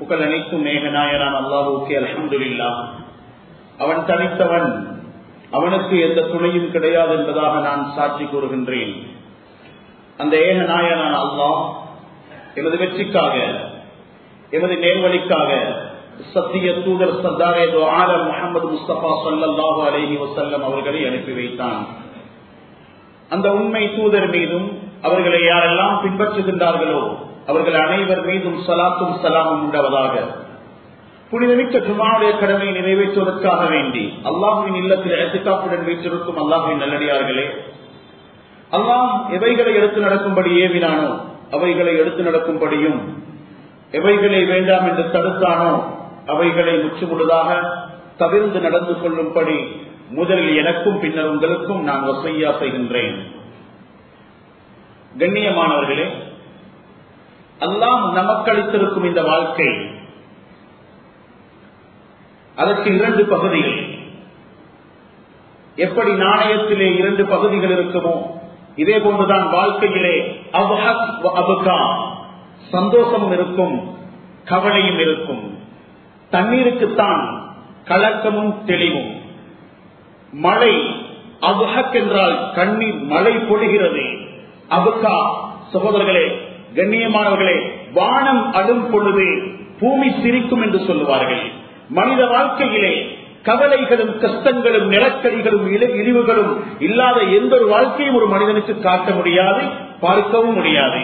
புகழ் அனைத்தும் மேகநாயனான் அல்லாஹுக்கே அலமதுல்லா அவன் தனித்தவன் அவனுக்கு எந்த துணையும் கிடையாது என்பதாக நான் சாட்சி கூறுகின்றேன் அந்த ஏகநாயனான் அல்லாஹ் எமது வெற்றிக்காக எமது நேர்வழிக்காக சத்திய தூதர் சர்தாரே ஆர் முகமது முஸ்தபா சல்லாஹூ அலஹி வசல்லம் அவர்களை அனுப்பி வைத்தான் அந்த உண்மை தூதர் மீதும் அவர்களை யாரெல்லாம் பின்பற்றுகின்றார்களோ அவர்கள் அனைவர் மீதும் சலாத்தும் சலாமும் உண்டவதாக புனிதமிக்க ஜுமாவுடைய கடமையை நிறைவேற்றுவதற்காக வேண்டி அல்லாஹுவின் இல்லத்தில் எத்துக்காப்புடன் வீற்றிருக்கும் அல்லாஹுவின் நல்லடியார்களே அல்லாம் எவைகளை எடுத்து நடக்கும்படி ஏவினானோ அவைகளை எடுத்து நடக்கும்படியும் எவைகளை வேண்டாம் என்று தடுத்தானோ அவைகளை முற்றுமுழுதாக தவிர்ந்து நடந்து கொள்ளும்படி முதலில் எனக்கும் பின்னர் உங்களுக்கும் நான் வசையா செய்கின்றேன் கண்ணியமானவர்களே அல்லாம் நமக்களித்திருக்கும் இந்த வாழ்க்கை அதற்கு இரண்டு பகுதிகள் எப்படி நாணயத்திலே இரண்டு பகுதிகள் இருக்குமோ இதே போன்றுதான் வாழ்க்கையிலே அபுகா சந்தோஷமும் இருக்கும் கவலையும் இருக்கும் தண்ணீருக்குத்தான் கலக்கமும் தெளிவும் மழை அபுஹக் என்றால் கண்ணீர் மழை பொழிகிறது அபுகா சகோதரர்களே கண்ணியமானவர்களே வானம் அடும் பொழுது பூமி சிரிக்கும் என்று சொல்லுவார்கள் மனித வாழ்க்கையிலே கவலைகளும் கஷ்டங்களும் நிலக்கரிகளும் இழிவுகளும் இல்லாத எந்த ஒரு வாழ்க்கையும் ஒரு மனிதனுக்கு காட்ட முடியாது பார்க்கவும் முடியாது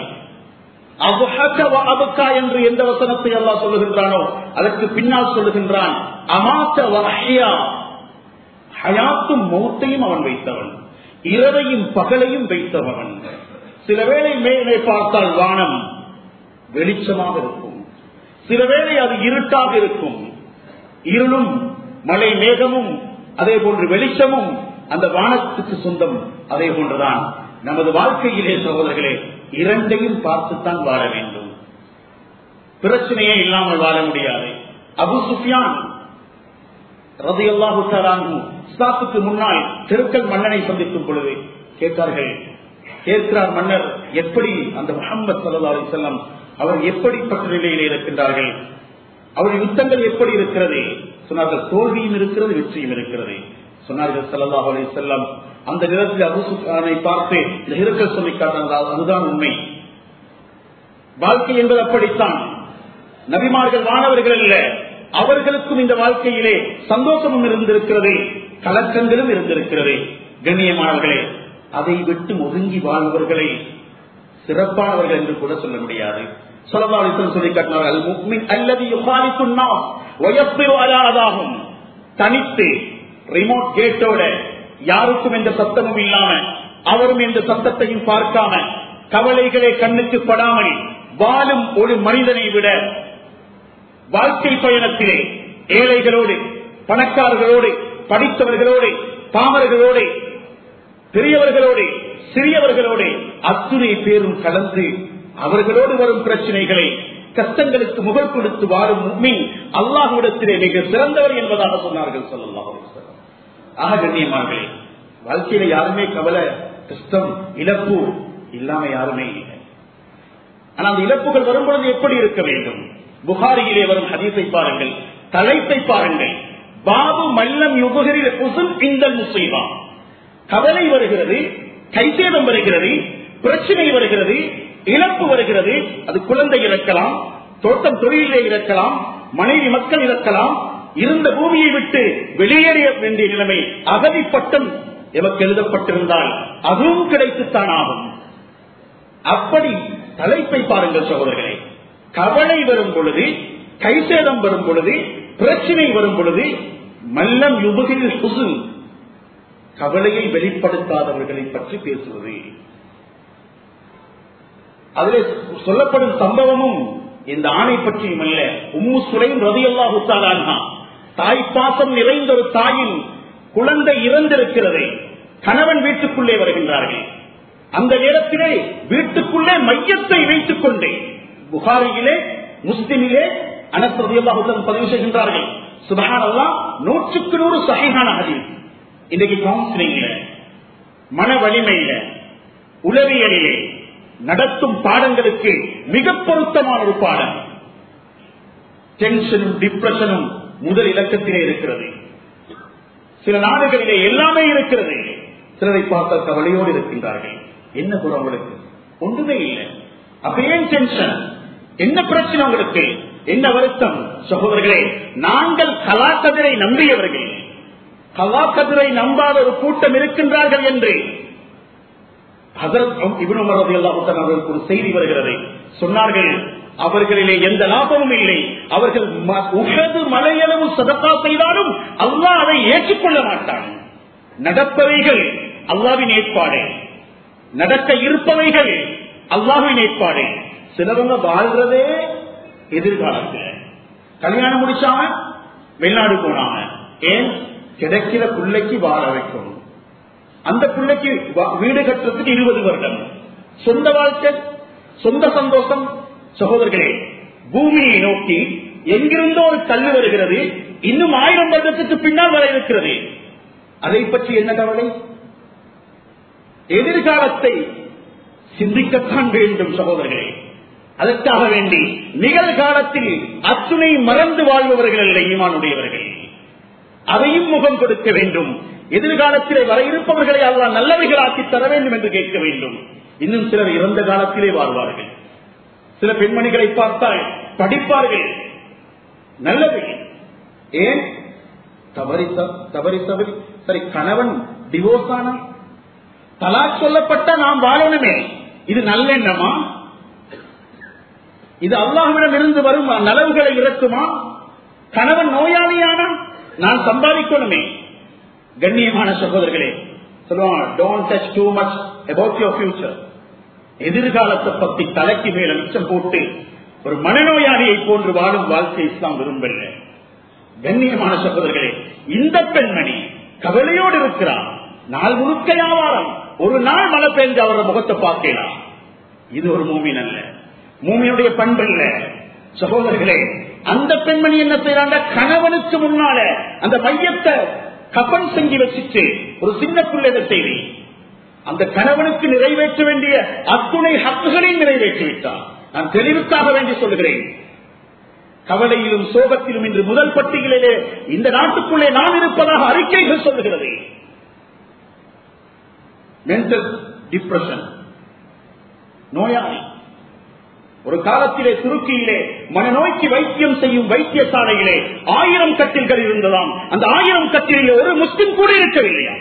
அபுகா என்று எந்த வசனத்தை எல்லாம் சொல்லுகின்றானோ அதற்கு பின்னால் சொல்லுகின்றான் அமாத்த வகையா ஹயாத்தும் மௌத்தையும் அவன் வைத்தவன் இரவையும் பகலையும் வைத்தவன் சில வேளை மேலே பார்த்தால் வானம் வெளிச்சமாக இருக்கும் சில வேளை அது இருட்டாக இருக்கும் இருளும் மழை மேகமும் அதே போன்று வெளிச்சமும் அந்த வானத்துக்கு சொந்தம் அதே போன்றுதான் நமது வாழ்க்கையிலே சகோதரர்களே இரண்டையும் பார்த்துத்தான் வாழ வேண்டும் பிரச்சனையே இல்லாமல் வாழ முடியாது அபு சுஃபியான் ரதி அல்லாஹுக்கு முன்னால் திருக்கல் மன்னனை சந்திக்கும் பொழுது கேட்டார்கள் கேட்கிறார் மன்னர் எப்படி அந்த முகமது சல்லா அலி செல்லம் அவர் எப்படிப்பட்ட நிலையில் இருக்கின்றார்கள் அவருடைய யுத்தங்கள் எப்படி இருக்கிறது சொன்னார்கள் தோல்வியும் இருக்கிறது வெற்றியும் இருக்கிறது சொன்னார்கள் சல்லாஹ் அலி செல்லம் அந்த நேரத்தில் அபுசுகானை பார்த்து இந்த இருக்கல் சொல்லி காட்டினார் அதுதான் உண்மை வாழ்க்கை என்பது அப்படித்தான் நபிமார்கள் மாணவர்கள் அல்ல அவர்களுக்கும் இந்த வாழ்க்கையிலே சந்தோஷமும் இருந்திருக்கிறது கலக்கங்களும் இருந்திருக்கிறது கண்ணியமானவர்களே அதை விட்டு ஒதுங்கி வாழ்பவர்களை சிறப்பானவர்கள் என்று கூட சொல்ல முடியாது சொல்லி காட்டினார்கள் தனித்து ரிமோட் கேட்டோட யாருக்கும் எந்த சத்தமும் இல்லாம அவரும் எந்த சத்தத்தையும் பார்க்காம கவலைகளை கண்ணுக்கு படாமல் வாழும் ஒரு மனிதனை விட வாழ்க்கை பயணத்திலே ஏழைகளோடு பணக்காரர்களோடு படித்தவர்களோடு பாமர்களோடு பெரியவர்களோடு சிறியவர்களோடு அத்துணை பேரும் கலந்து அவர்களோடு வரும் பிரச்சனைகளை கஷ்டங்களுக்கு முகல் கொடுத்து வாழும் மீன் அல்லாஹுடத்திலே மிக சிறந்தவர் என்பதாக சொன்னார்கள் சொல்லலாம் ஆக கண்ணியமார்களே வாழ்க்கையில யாருமே கவலை கஷ்டம் இழப்பு இல்லாம யாருமே இல்லை ஆனா அந்த இழப்புகள் வரும்பொழுது எப்படி இருக்க வேண்டும் புகாரியிலே வரும் ஹதீஸை பாருங்கள் தலைப்பை பாருங்கள் பாபு மல்லம் யுகரில் இந்த முசைவா கவலை வருகிறது கைசேதம் வருகிறது பிரச்சனை வருகிறது இழப்பு வருகிறது அது குழந்தை இழக்கலாம் தோட்டம் தொழிலே இழக்கலாம் மனைவி மக்கள் இழக்கலாம் இருந்த பூமியை விட்டு வெளியேறிய வேண்டிய நிலைமை அகதிப்பட்டம் எமக்கு எழுதப்பட்டிருந்தால் அதுவும் கிடைத்துத்தான் ஆகும் அப்படி தலைப்பை பாருங்கள் சகோதரர்களே கவலை வரும் பொழுது கைசேதம் வரும் பொழுது பிரச்சனை வரும் பொழுது மல்லம் யுபகில் சுசு கவலையை வெளிப்படுத்தாதவர்களை பற்றி பேசுவது அதில் சொல்லப்படும் சம்பவமும் இந்த ஆணை பற்றியும் அல்ல உம்மு சுரையும் ரதியல்லா உத்தாலானா தாய் பாசம் நிறைந்த ஒரு தாயின் குழந்தை இறந்திருக்கிறது கணவன் வீட்டுக்குள்ளே வருகின்றார்கள் அந்த நேரத்திலே வீட்டுக்குள்ளே மையத்தை வைத்துக் கொண்டே புகாரியிலே முஸ்லிமிலே அனசதியல்லாஹுடன் பதிவு செய்கின்றார்கள் சுபகானல்லா நூற்றுக்கு நூறு சகைகான ஹதீஸ் இன்னைக்கு கவுன்சிலிங்ல மன வலிமையில உளவியலிலே நடத்தும் பாடங்களுக்கு மிக பொருத்தமான ஒரு பாடம் டென்ஷனும் டிப்ரெஷனும் முதல் இலக்கத்திலே இருக்கிறது சில நாடுகளிலே எல்லாமே இருக்கிறது சிலரை பார்த்த கவலையோடு இருக்கின்றார்கள் என்ன குறை உங்களுக்கு ஒன்றுமே இல்லை அப்ப ஏன் டென்ஷன் என்ன பிரச்சனை உங்களுக்கு என்ன வருத்தம் சகோதரர்களே நாங்கள் கலாக்கதிரை நம்பியவர்கள் கலாக்கதிரை நம்பாத ஒரு கூட்டம் இருக்கின்றார்கள் என்று அவர்களுக்கு ஒரு செய்தி வருகிறது சொன்னார்கள் அவர்களிலே எந்த லாபமும் இல்லை அவர்கள் உகது மலையளவு சதக்கா செய்தாலும் அல்லாஹ் அதை ஏற்றுக்கொள்ள மாட்டான் நடப்பவைகள் அல்லாவின் ஏற்பாடு நடக்க இருப்பவைகள் அல்லாவின் ஏற்பாடு சிலவங்க வாழ்றதே எதிர்காலத்தில் கல்யாணம் முடிச்சாம வெளிநாடு போனாங்க ஏன் கிடைக்கிற பிள்ளைக்கு வாழ வைக்கணும் அந்த பிள்ளைக்கு வீடு கட்டுறதுக்கு இருபது வருடம் சொந்த வாழ்க்கை சொந்த சந்தோஷம் சகோதரர்களே பூமியை நோக்கி எங்கிருந்தோ ஒரு கல்வி வருகிறது இன்னும் ஆயிரம் வருடத்துக்கு பின்னால் வர இருக்கிறது அதை பற்றி என்ன கவலை எதிர்காலத்தை சிந்திக்கத்தான் வேண்டும் சகோதரர்களே அதற்காக வேண்டி நிகழ்காலத்தில் அத்துணை மறந்து வாழ்பவர்கள் அல்ல ஈமானுடையவர்கள் அதையும் முகம் கொடுக்க வேண்டும் எதிர்காலத்திலே வர இருப்பவர்களை அல்லா நல்லவைகளாக்கி தர வேண்டும் என்று கேட்க வேண்டும் இன்னும் சிலர் இறந்த காலத்திலே வாழ்வார்கள் சில பெண்மணிகளை பார்த்தால் படிப்பார்கள் நல்லது ஏன் தவறி தவறி தவறி சரி கணவன் டிவோர்ஸ் ஆனா தலா சொல்லப்பட்ட நாம் வாழணுமே இது நல்லெண்ணமா இது அல்லாஹ்விடம் இருந்து வரும் நலவுகளை இறக்குமா கணவன் நோயாளியானா நான் சம்பாதிக்கணுமே கண்ணியமான சகோதரர்களே சொல்லுவாங்க don't touch too much about your future எதிர்காலத்தை பத்தி தலைக்கு மேல மிச்சம் போட்டு ஒரு மனநோயாளியை போன்று வாழும் வாழ்க்கை இஸ்லாம் விரும்பல கண்ணியமான சகோதரர்களே இந்த பெண்மணி கவலையோடு இருக்கிறார் நாள் முழுக்க வியாபாரம் ஒரு நாள் மழை பெஞ்சு அவரோட முகத்தை பார்க்கலாம் இது ஒரு மூமின் அல்ல மூமியுடைய பண்பு இல்ல சகோதரர்களே அந்த பெண்மணி என்ன செய்யறாங்க கணவனுக்கு முன்னால அந்த மையத்தை கபன் செஞ்சு வச்சுட்டு ஒரு சின்ன பிள்ளை செய்தி அந்த கணவனுக்கு நிறைவேற்ற வேண்டிய அத்துணை ஹக்குகளையும் நிறைவேற்றிவிட்டார் நான் தெளிவுக்காக வேண்டி சொல்லுகிறேன் கவலையிலும் சோகத்திலும் இன்று முதல் பட்டியலிலே இந்த நாட்டுக்குள்ளே நான் இருப்பதாக அறிக்கைகள் சொல்லுகிறது மென்டல் டிப்ரெஷன் நோயாளி ஒரு காலத்திலே துருக்கியிலே மனநோய்க்கு வைத்தியம் செய்யும் வைத்தியசாலையிலே ஆயிரம் கட்டில்கள் இருந்ததாம் அந்த ஆயிரம் கட்டிலே ஒரு முஸ்லிம் கூட இருக்கவில்லையா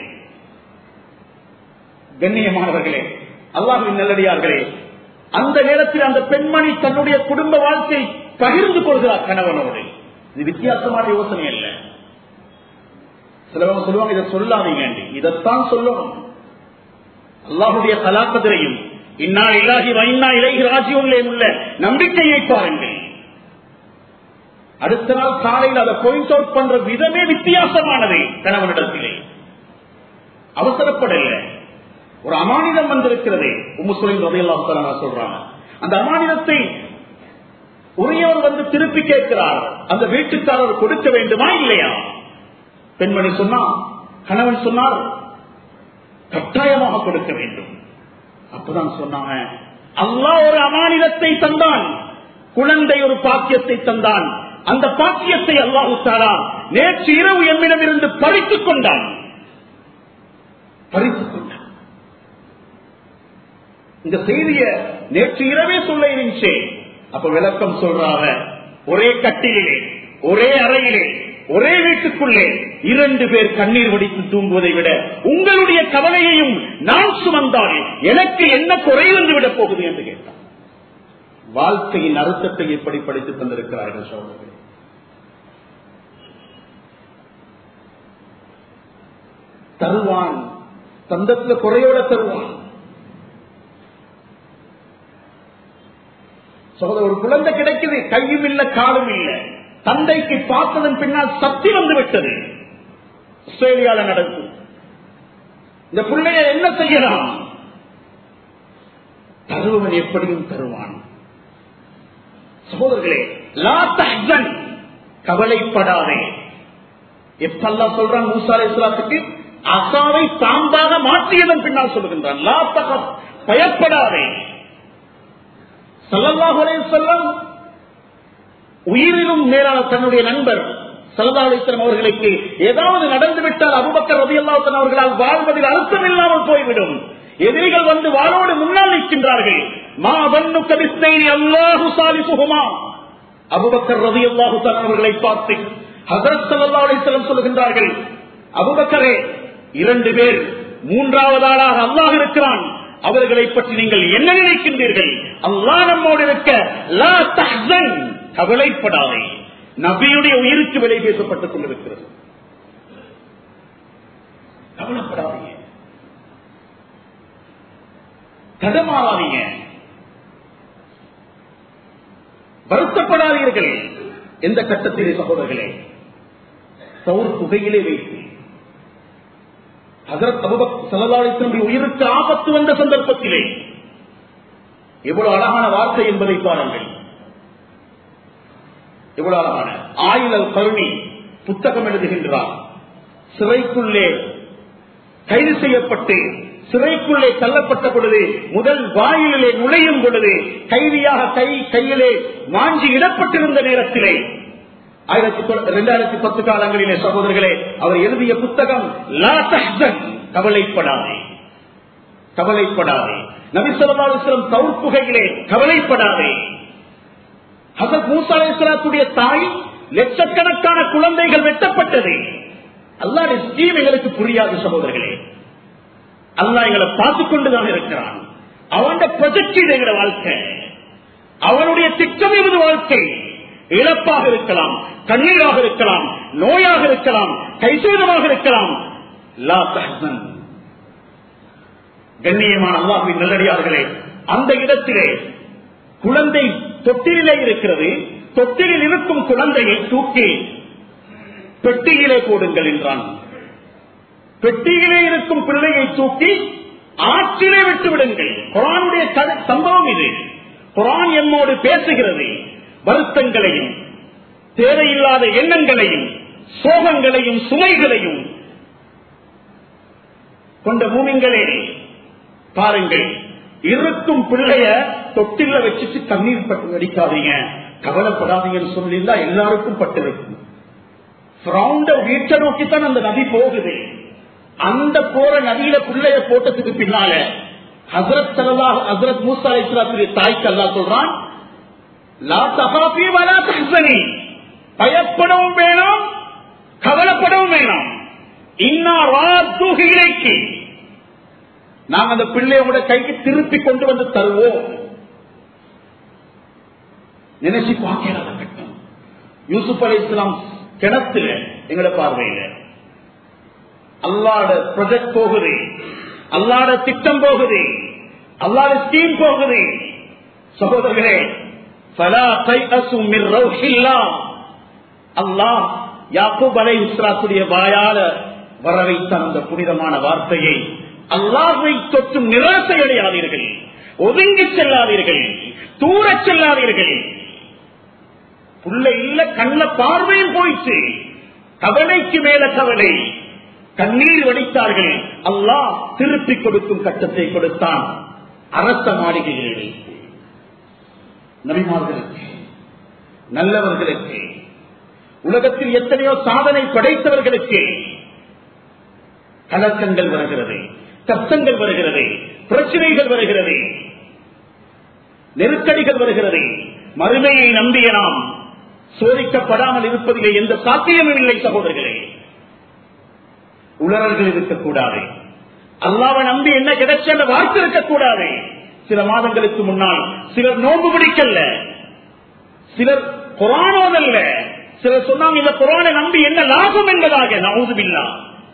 கண்ணியமானவர்களே அல்லாஹின் நல்லடியார்களே அந்த நேரத்தில் அந்த பெண்மணி தன்னுடைய குடும்ப வாழ்க்கை பகிர்ந்து கொள்கிறார் கணவனோடு இது வித்தியாசமான யோசனை அல்ல சிலவங்க சொல்லுவாங்க இதை சொல்லாதீங்க இதைத்தான் சொல்லணும் அல்லாஹுடைய கலாக்கதிரையும் இன்னா இலாகி வைனா இலகி ராஜ்யங்களே உள்ள நம்பிக்கையை பாருங்கள் அடுத்த நாள் காலையில் அதை பாயிண்ட் அவுட் பண்ற விதமே வித்தியாசமானது கணவனிடத்திலே அவசரப்படல ஒரு அமானிதம் வந்திருக்கிறது உமுசுலின் ரதையெல்லாம் சொல்றாங்க அந்த அமானிதத்தை உரியவர் வந்து திருப்பி கேட்கிறார் அந்த வீட்டுக்காரர் கொடுக்க வேண்டுமா இல்லையா பெண்மணி சொன்னா கணவன் சொன்னார் கட்டாயமாக கொடுக்க வேண்டும் அப்பதான் சொன்னாங்க அல்லா ஒரு அமானிதத்தை தந்தான் குழந்தை ஒரு பாக்கியத்தை தந்தான் அந்த பாக்கியத்தை அல்லாஹு தாரா நேற்று இரவு எம்மிடம் இருந்து பறித்துக் கொண்டான் பறித்துக் கொண்டான் இந்த செய்திய நேற்று இரவே சொல்ல இருந்துச்சு அப்ப விளக்கம் சொல்றாங்க ஒரே கட்டிலே ஒரே அறையிலே ஒரே வீட்டுக்குள்ளே இரண்டு பேர் கண்ணீர் வடித்து தூங்குவதை விட உங்களுடைய கவலையையும் நான் சுமந்தால் எனக்கு என்ன குறை வந்து விட போகுது என்று கேட்டார் வாழ்க்கையின் அர்த்தத்தை எப்படி படித்து தந்திருக்கிறார்கள் சோழர்கள் தருவான் தந்தத்துல குறையோட தருவான் சகோதர ஒரு குழந்தை கிடைக்குது கையும் இல்ல காலும் இல்ல தந்தைக்கு பார்த்ததன் பின்னால் சக்தி வந்து விட்டது ஆஸ்திரேலியாவில் நடக்கும் இந்த பிள்ளைய என்ன செய்யலாம் தருவன் எப்படியும் தருவான் சகோதரர்களே லா தஹ்சன் கவலைப்படாதே எப்பெல்லாம் சொல்றான் மூசா இஸ்லாத்துக்கு அசாவை தாம்பாக மாற்றியதன் பின்னால் சொல்லுகின்றான் லா தகப் பயப்படாதே சல்லல்லாஹு அலைஹி வஸல்லம் உயிரிலும் மேலான தன்னுடைய நண்பர் சரதாலேஸ்வரம் அவர்களுக்கு ஏதாவது நடந்துவிட்டால் அபுபக்கர் ரதியல்லாத்தன் அவர்களால் வாழ்வதில் அர்த்தம் இல்லாமல் போய்விடும் எதிரிகள் வந்து வாளோடு முன்னால் நிற்கின்றார்கள் மா வன்னு கவிஸ்தைனி அல்லாஹு சாலிசுகுமா அபுபக்கர் ரதியல்லாஹு அவர்களை பார்த்து ஹசரத் சல்லா அலிஸ்லம் சொல்லுகின்றார்கள் அபுபக்கரே இரண்டு பேர் மூன்றாவது ஆளாக அல்லாஹ் இருக்கிறான் அவர்களை பற்றி நீங்கள் என்ன நினைக்கின்றீர்கள் அல்லாஹ் நம்மோடு இருக்க லா தஹ்சன் கவலைப்படாதே நபியுடைய உயிருக்கு விலை பேசப்பட்டுக் கொண்டிருக்கிறது கவலைப்படாதீங்க தடமாறாதீங்க வருத்தப்படாதீர்கள் எந்த கட்டத்திலே சகோதரர்களே சவுர் புகையிலே வைத்து ஹசரத் அபுபக் சலதாளித்தனுடைய உயிருக்கு ஆபத்து வந்த சந்தர்ப்பத்திலே எவ்வளவு அழகான வார்த்தை என்பதை பாருங்கள் எவ்வளவு அழகான ஆயுள் கருணி புத்தகம் எழுதுகின்றார் சிறைக்குள்ளே கைது செய்யப்பட்டு சிறைக்குள்ளே தள்ளப்பட்ட பொழுது முதல் வாயிலே நுழையும் பொழுது கைதியாக கை கையிலே வாஞ்சி இடப்பட்டிருந்த நேரத்திலே ஆயிரத்தி இரண்டாயிரத்தி பத்து காலங்களிலே சகோதரர்களே அவர் எழுதிய புத்தகம் லா தஹ்சன் கவலைப்படாதே கவலைப்படாதே நபிசல்லாஸ்லம் தவுப்புகையிலே கவலைப்படாதே ஹசத் மூசா அலிஸ்லாத்துடைய தாய் லட்சக்கணக்கான குழந்தைகள் வெட்டப்பட்டது அல்லாடைய ஸ்கீம் எங்களுக்கு புரியாது சகோதரர்களே அல்லா எங்களை பார்த்துக் கொண்டுதான் இருக்கிறான் அவனுடைய ப்ரொஜெக்ட் இது எங்களோட வாழ்க்கை அவனுடைய திட்டம் எமது வாழ்க்கை இழப்பாக இருக்கலாம் கண்ணீராக இருக்கலாம் நோயாக இருக்கலாம் கைசேதமாக இருக்கலாம் லா தஹ்சன் கண்ணியமான அல்லாஹின் நல்லடியார்களே அந்த இடத்திலே குழந்தை தொட்டிலே இருக்கிறது தொட்டிலில் இருக்கும் குழந்தையை தூக்கி பெட்டியிலே போடுங்கள் என்றான் பெட்டியிலே இருக்கும் பிள்ளையை தூக்கி ஆற்றிலே விட்டு விடுங்கள் குரானுடைய சம்பவம் இது குரான் எம்மோடு பேசுகிறது வருத்தங்களையும் தேவையில்லாத எண்ணங்களையும் சோகங்களையும் சுமைகளையும் கொண்ட பூமிங்களே பாருங்கள் இருக்கும் பிள்ளைய தொட்டில வச்சுட்டு தண்ணீர் பட்டு அடிக்காதீங்க கவலைப்படாதீங்கன்னு சொல்லியிருந்தா எல்லாருக்கும் பட்டிருக்கும் வீட்டை நோக்கித்தான் அந்த நதி போகுது அந்த போற நதியில பிள்ளைய போட்டதுக்கு பின்னால ஹசரத் சலா ஹசரத் மூசா இஸ்லாத்துடைய தாய்க்கு அல்லா சொல்றான் லா தகாபி வலா தஹ்சனி பயப்படவும் வேணாம் கவலைப்படவும் வேணாம் இன்னா ராத்துகிலைக்கு நாங்க அந்த பிள்ளையோட கைக்கு திருப்பி கொண்டு வந்து தருவோம் நினைச்சு பார்க்கிறாத கட்டம் யூசுப் அலி இஸ்லாம் கிணத்துல எங்கட பார்வையில அல்லாட ப்ரொஜெக்ட் போகுது அல்லாட திட்டம் போகுது அல்லாட ஸ்கீம் போகுது சகோதரர்களே அல்லாஹ் யாக்கூப் அலை இஸ்லாத்துடைய வாயால வர வைத்த அந்த புனிதமான வார்த்தையை அல்லாஹை தொட்டு நிராசை அடையாதீர்கள் ஒதுங்கி செல்லாதீர்கள் தூர செல்லாதீர்கள் புள்ள இல்ல கண்ண பார்வையும் போயிட்டு கவலைக்கு மேல கவலை கண்ணீர் வடித்தார்கள் அல்லாஹ் திருப்பி கொடுக்கும் கட்டத்தை கொடுத்தான் அரச மாளிகைகளில் நபிமார்களுக்கு நல்லவர்களுக்கு உலகத்தில் எத்தனையோ சாதனை படைத்தவர்களுக்கு கலக்கங்கள் வருகிறது கஷ்டங்கள் வருகிறது பிரச்சனைகள் வருகிறது நெருக்கடிகள் வருகிறது மறுமையை நம்பிய நாம் சோதிக்கப்படாமல் இருப்பதிலே எந்த சாத்தியமும் இல்லை சகோதரர்களே உணரல்கள் இருக்கக்கூடாது அல்லாவை நம்பி என்ன கிடைச்ச அந்த வார்த்தை இருக்கக்கூடாது சில மாதங்களுக்கு முன்னால் சிலர் நோன்பு பிடிக்கல சிலர் குரானோதல்ல சிலர் சொன்னாங்க இந்த குரானை நம்பி என்ன லாபம் என்பதாக நவுதுபில்லா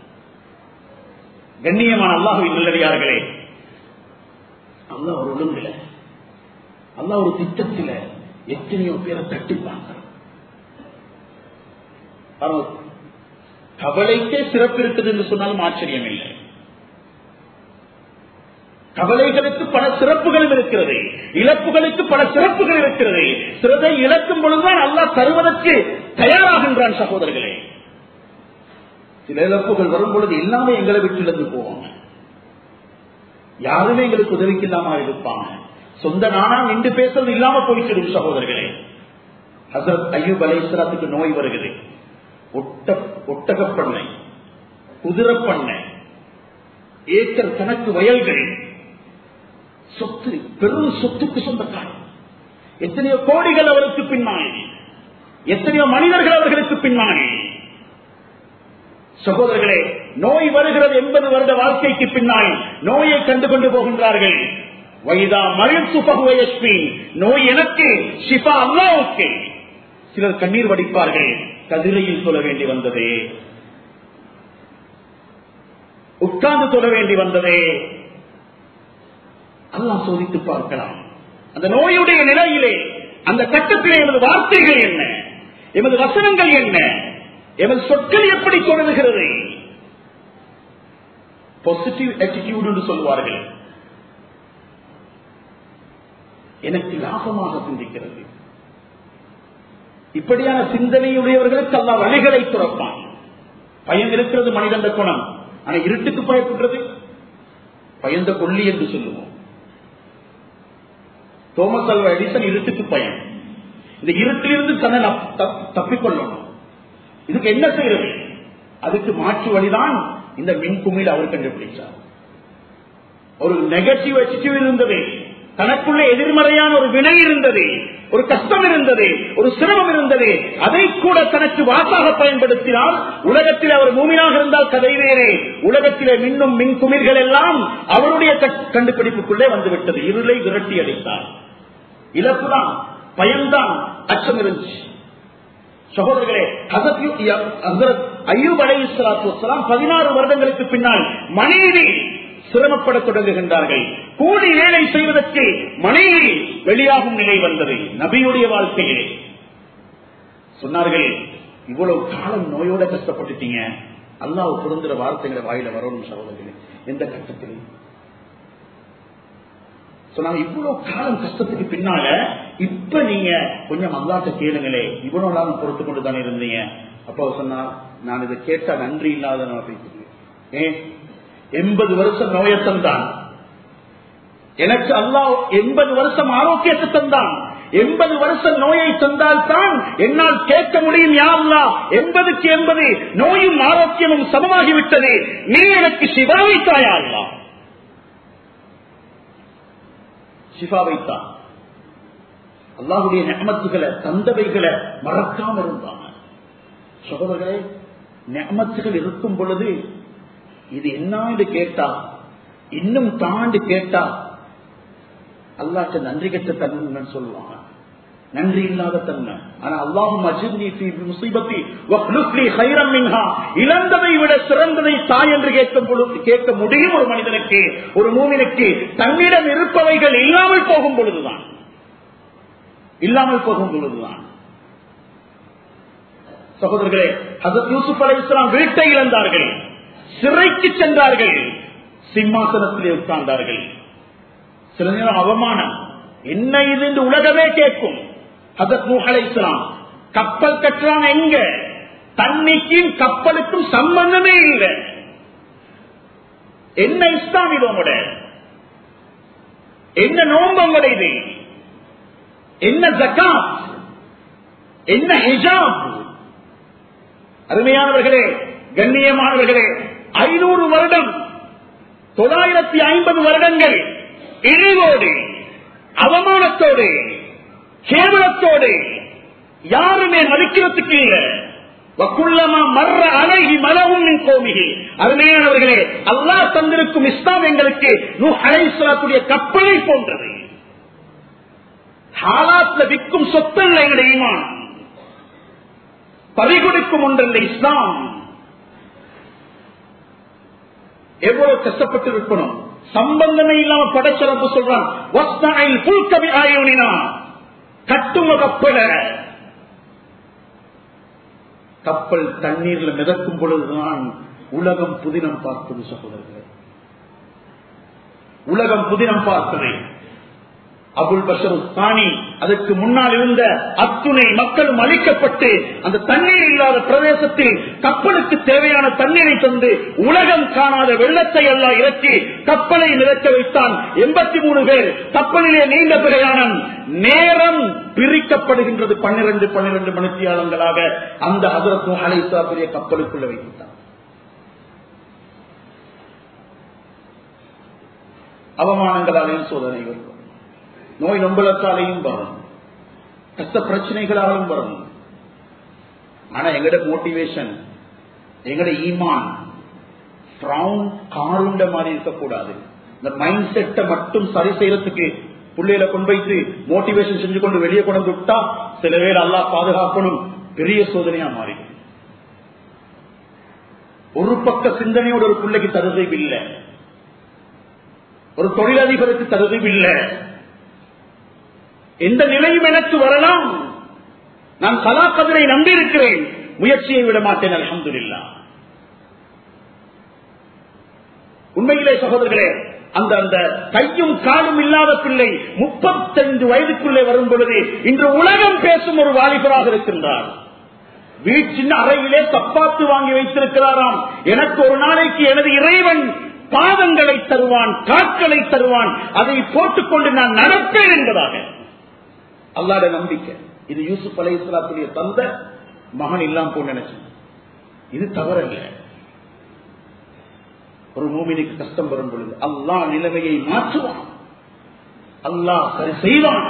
கண்ணியமான அல்லாஹுவின் நல்லடியார்களே அல்லா ஒரு ஒழுங்குல அல்லா ஒரு திட்டத்தில எத்தனையோ பேரை தட்டி பார்க்கிறான் கவலைக்கே சிறப்பு இருக்குது என்று சொன்னாலும் ஆச்சரியம் இல்லை கவலைகளுக்கு பல சிறப்புகளும் இருக்கிறது இழப்புகளுக்கு பல சிறப்புகள் இருக்கிறது சிறதை இழக்கும் பொழுதுதான் அல்லா தருவதற்கு தயாராகின்றான் சகோதரர்களே சில இழப்புகள் வரும் பொழுது எல்லாமே எங்களை விட்டு இழந்து போவாங்க யாருமே எங்களுக்கு உதவிக்கு இல்லாம இருப்பாங்க சொந்த நானா நின்று பேசுறது இல்லாம போயிட்டு சகோதரர்களே ஹசரத் ஐயூப் அலைசலாத்துக்கு நோய் வருகிறது ஒட்ட ஒட்டகப்பண்ணை குதிரப்பண்ணை ஏக்கர் கணக்கு வயல்கள் சொத்து பெரும் சொத்துக்கு சொந்தக்காரர் எத்தனையோ கோடிகள் அவருக்கு பின்னாடி எத்தனையோ மனிதர்கள் அவர்களுக்கு பின்னாடி சகோதரர்களே நோய் வருகிறது எண்பது வருட வாழ்க்கைக்கு பின்னால் நோயை கண்டு கொண்டு போகின்றார்கள் வைதா மறித்து பகுவயஸ்மி நோய் எனக்கு ஷிஃபா அல்லாவுக்கு சிலர் கண்ணீர் வடிப்பார்கள் கதிரையில் சொல்ல வேண்டி வந்ததே உட்கார்ந்து சொல்ல வேண்டி வந்ததே அல்லாஹ் சோதித்து பார்க்கலாம் அந்த நோயுடைய நிலையிலே அந்த கட்டத்திலே எமது வார்த்தைகள் என்ன எமது வசனங்கள் என்ன எமது சொற்கள் எப்படி தொடங்குகிறது பாசிட்டிவ் ஆட்டிடியூட் என்று சொல்வார்கள் எனக்கு லாபமாக சிந்திக்கிறது இப்படியான சிந்தனையுடையவர்களுக்கு அல்லா வழிகளை துறப்பான் பயம் இருக்கிறது மனிதந்த குணம் ஆனா இருட்டுக்கு பயப்படுறது பயந்த கொல்லி என்று சொல்லுவோம் தோமஸ் அல்வா எடிசன் இருட்டுக்கு பயம் இந்த இருட்டிலிருந்து தன்னை நப்- தப்- தப்பிக்கொள்ளணும் இதுக்கு என்ன செய்யறது அதுக்கு மாற்று வழிதான் இந்த மின்குமிழ் அவர் கண்டுபிடிச்சார் ஒரு நெகட்டிவ் அட்டிடியூட் இருந்தது தனக்குள்ள எதிர்மறையான ஒரு வினை இருந்தது ஒரு கஷ்டம் இருந்தது ஒரு சிரமம் இருந்தது அதை கூட தனக்கு வாசாக பயன்படுத்தினால் உலகத்தில் அவர் மூமினாக இருந்தால் கதை வேறே உலகத்திலே மின்னும் மின் குமிழ்கள் எல்லாம் அவருடைய கட்- கண்டுபிடிப்புக்குள்ளே வந்துவிட்டது இருளை விரட்டி அடித்தார் இழப்புதான் பயம்தான் அச்சம் இருந்துச்சு சகோதரர்களே ஹசரத் யூ- ஹசரத் அய்யூப் அலை வசலாம் பதினாறு வருடங்களுக்கு பின்னால் மனைவி சிரமப்பட தொடங்குகின்றார்கள் கூலி வேலை செய்வதற்கு மனைவி வெளியாகும் நிலை வந்தது நபியுடைய வாழ்க்கையிலே சொன்னார்கள் இவ்வளவு காலம் நோயோட கஷ்டப்பட்டுட்டீங்க அல்லாஹ் பொருந்துற வார்த்தைகளை வாயில வரணும் சகோதரர்களே எந்த கட்டத்தில் சொன்னாங்க இவ்வளவு காலம் கஷ்டத்துக்கு பின்னால இப்ப நீங்க கொஞ்சம் அல்லாட்ட கேளுங்களே இவ்வளவு நாள் பொறுத்து கொண்டு தானே இருந்தீங்க அப்பா சொன்னா நான் இதை கேட்டா நன்றி இல்லாத ஏன் எண்பது வருஷம் நோயை தந்தான் எனக்கு அல்லாஹ் எண்பது வருஷம் ஆரோக்கியத்தை தந்தான் எண்பது வருஷம் நோயை தந்தால் தான் என்னால் கேட்க முடியும் யாருலா எண்பதுக்கு எண்பது நோயும் ஆரோக்கியமும் சமமாகிவிட்டது நீ எனக்கு சிவாவை தாயா அல்லா சிவாவைத்தான் அல்லாஹுடைய நெமத்துகளை தந்தவைகளை மறக்காம இருந்தாங்க சகோதரர்களே நெமத்துகள் இருக்கும் பொழுது இது என்ன கேட்டா இன்னும் தாண்டி கேட்டா அல்லாட்ட நன்றி கெட்ட தன்மை சொல்லுவாங்க நன்றி இல்லாத தன்மை ஆனா அல்லாஹும் அஜிப்னி ஃபீ முஸீபத்தி வக்லுஃப்லி கைரம் மின்ஹா இழந்ததை விட சிறந்ததை தாய் என்று கேட்கும் பொழுது கேட்க முடியும் ஒரு மனிதனுக்கு ஒரு மூமினுக்கு தன்னிடம் இருப்பவைகள் இல்லாமல் போகும் பொழுதுதான் இல்லாமல் போகும் பொழுதுதான் சகோதரர்களே ஹசத் யூசுப் அலை இஸ்லாம் வீட்டை இழந்தார்கள் சிறைக்கு சென்றார்கள் சிம்மாசனத்திலே உட்கார்ந்தார்கள் சில நேரம் அவமானம் என்ன இது என்று உலகமே கேட்கும் ஹசத் நூஹ் அலைஹிஸ்ஸலாம் கப்பல் கட்டுறான் எங்க தண்ணிக்கும் கப்பலுக்கும் சம்பந்தமே இல்லை என்ன இஸ்லாம் இது உங்களோட என்ன நோம்பு உங்களோட இது என்ன ஜக்காத் என்ன ஹிஜாப் அருமையானவர்களே கண்ணியமானவர்களே ஐநூறு வருடம் தொள்ளாயிரத்தி ஐம்பது வருடங்கள் இழிவோடு அவமானத்தோடு கேவலத்தோடு யாருமே மதிக்கிறதுக்கு இல்லை வக்குள்ளமா மர்ற அழகி மலவும் கோமிகி அருமையானவர்களே அல்லாஹ் தந்திருக்கும் இஸ்லாம் எங்களுக்கு நூ அலைசலாத்துடைய கப்பலை போன்றது ஹாலாத்ல விற்கும் சொத்தல்ல எங்களுடைய ஈமான் பறிகொடுக்கும் ஒன்றல்ல இஸ்லாம் எவ்வளவு கஷ்டப்பட்டு இருக்கணும் சம்பந்தமே இல்லாம படைச்சலப்பு சொல்றான் வஸ்தாயில் புல்கவி ஆயோனினா கட்டும கப்பல கப்பல் தண்ணீர்ல மிதக்கும் பொழுதுதான் உலகம் புதினம் பார்த்தது சகோதரர்களே உலகம் புதினம் பார்த்தது அபுல் பஷர் தானி அதற்கு முன்னால் இருந்த அத்துணை மக்களும் அழிக்கப்பட்டு அந்த தண்ணீர் இல்லாத பிரதேசத்தில் கப்பலுக்கு தேவையான தண்ணீரை தந்து உலகம் காணாத வெள்ளத்தை எல்லாம் இறக்கி கப்பலை நிறுத்த வைத்தான் எண்பத்தி மூணு பேர் கப்பலிலே நீண்ட பிரயாணம் நேரம் பிரிக்கப்படுகின்றது பன்னிரண்டு பன்னிரண்டு மணித்தியாளங்களாக அந்த ஹசரத்து அலைசா பெரிய கப்பலுக்குள்ள வைத்தான் அவமானங்களாலையும் சோதனை வரும் நோய் நொம்பலத்தாலையும் வரும் கஷ்ட பிரச்சனைகளாலும் வரும் ஆனா எங்கட மோட்டிவேஷன் எங்கட ஈமான் காருண்ட மாதிரி இருக்கக்கூடாது இந்த மைண்ட் செட்டை மட்டும் சரி செய்யறதுக்கு பிள்ளையில கொண்டு வைத்து மோட்டிவேஷன் செஞ்சு கொண்டு வெளியே கொண்டு விட்டா சில பேர் அல்லா பாதுகாக்கணும் பெரிய சோதனையா மாறிடும் ஒரு பக்க சிந்தனையோட ஒரு பிள்ளைக்கு தருதல் இல்லை ஒரு தொழிலதிபருக்கு தருதல் இல்லை எந்த நிலையும் எனக்கு வரலாம் நான் கலாக்கதிரை நம்பி இருக்கிறேன் முயற்சியை விட மாட்டேன் அலமதுல்லா உண்மையிலே சகோதரர்களே அந்த அந்த கையும் காலும் இல்லாத பிள்ளை முப்பத்தைந்து வயதுக்குள்ளே வரும் பொழுது இன்று உலகம் பேசும் ஒரு வாலிபராக இருக்கின்றார் வீட்டின் அறையிலே தப்பாத்து வாங்கி வைத்திருக்கிறாராம் எனக்கு ஒரு நாளைக்கு எனது இறைவன் பாதங்களை தருவான் காட்களை தருவான் அதை போட்டுக்கொண்டு நான் நடப்பேன் என்பதாக அல்லாட நம்பிக்கை இது யூசுப் அலை இஸ்லாத்துடைய தந்த மகன் இல்லாம போன்னு நினைச்சேன் இது தவறல்ல ஒரு மூமினுக்கு கஷ்டம் வரும் பொழுது அல்லாஹ் நிலைமையை மாற்றுவான் அல்லாஹ் சரி செய்வான்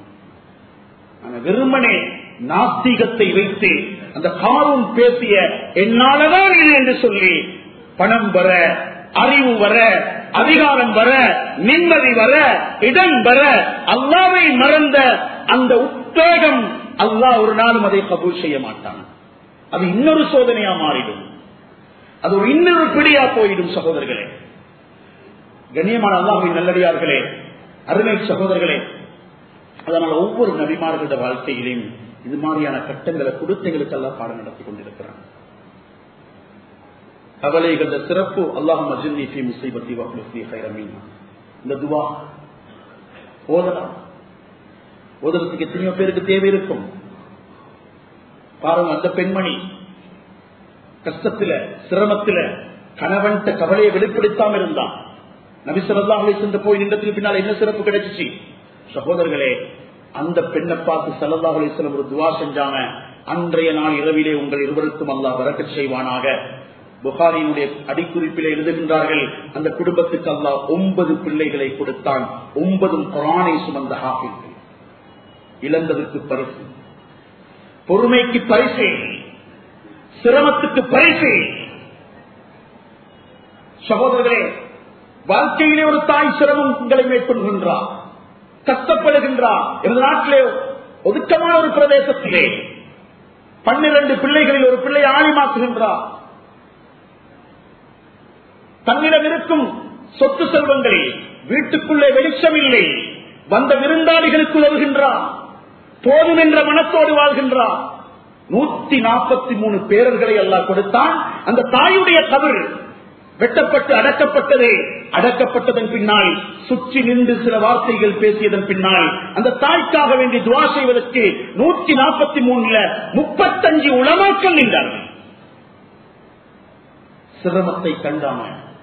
வெறுமனே நாஸ்திகத்தை வைத்து அந்த காரும் பேசிய என்னாலதான் இது என்று சொல்லி பணம் வர அறிவு வர அதிகாரம் வர நிம்மதி வர இடம் வர அல்லாவை மறந்த அந்த உத்வேகம் அல்லாஹ் ஒரு நாளும் அதை கபூல் செய்ய மாட்டான் அது இன்னொரு சோதனையா மாறிடும் அது ஒரு இன்னொரு பிடியா போயிடும் சகோதரர்களே கண்ணியமான அல்லாஹின் நல்லடியார்களே அருமை சகோதரர்களே அதனால ஒவ்வொரு நபிமார்களோட வாழ்க்கையிலையும் இது மாதிரியான கட்டங்களை கொடுத்தங்களுக்கு எல்லாம் பாடம் நடத்தி கொண்டிருக்கிறாங்க கவலைகள சிறப்பு அல்லாஹ் மஜினி ஃபி முசைபத்தி வக்லுஃபி ஹைரமீன் இந்த துவா ஓதலாம் ஓதுறதுக்கு எத்தனையோ பேருக்கு தேவை இருக்கும் பாருங்க அந்த பெண்மணி கஷ்டத்துல சிரமத்துல கணவன்கிட்ட கவலையை வெளிப்படுத்தாம இருந்தான் நபி சொல்லாஹலை சென்று போய் நின்றதுக்கு பின்னால் என்ன சிறப்பு கிடைச்சிச்சு சகோதரர்களே அந்த பெண்ணை பார்த்து சல்லல்லாஹ் அலிஸ்லம் ஒரு துவா செஞ்சாங்க அன்றைய நாள் இரவிலே உங்கள் இருவருக்கும் அல்லாஹ் வரக்க செய்வானாக புகாரியினுடைய அடிக்குறிப்பில் எழுதுகின்றார்கள் அந்த குடும்பத்துக்கு அல்லாஹ் ஒன்பது பிள்ளைகளை கொடுத்தான் ஒன்பதும் குரானை சுமந்த ஹாஃபிற்கு இழந்ததற்கு பரிசு பொறுமைக்கு பரிசு சிரமத்துக்கு பரிசு சகோதரர்களே வாழ்க்கையிலே ஒரு தாய் சிரமம் உங்களை மேற்கொள்கின்றார் கஷ்டப்படுகின்றார் இந்த நாட்டிலே ஒதுக்கமான ஒரு பிரதேசத்திலே பன்னிரண்டு பிள்ளைகளில் ஒரு பிள்ளை ஆழிமாக்குகின்றார் தன்னிடம் இருக்கும் சொத்து செல்வங்களில் வீட்டுக்குள்ளே வெளிச்சம் இல்லை வந்த விருந்தாளிகளுக்கு உதவுகின்றார் போதும் என்ற மனத்தோடு வாழ்கின்றார் நூத்தி நாற்பத்தி மூணு பேரர்களை எல்லாம் கொடுத்தான் அந்த தாயுடைய கபர் வெட்டப்பட்டு அடக்கப்பட்டதே அடக்கப்பட்டதன் பின்னால் சுற்றி நின்று சில வார்த்தைகள் பேசியதன் பின்னால் அந்த தாய்க்காக வேண்டி துவா செய்வதற்கு நூத்தி நாற்பத்தி மூணுல முப்பத்தஞ்சு உளமாக்கல் நின்றார்கள் சிரமத்தை கண்டாம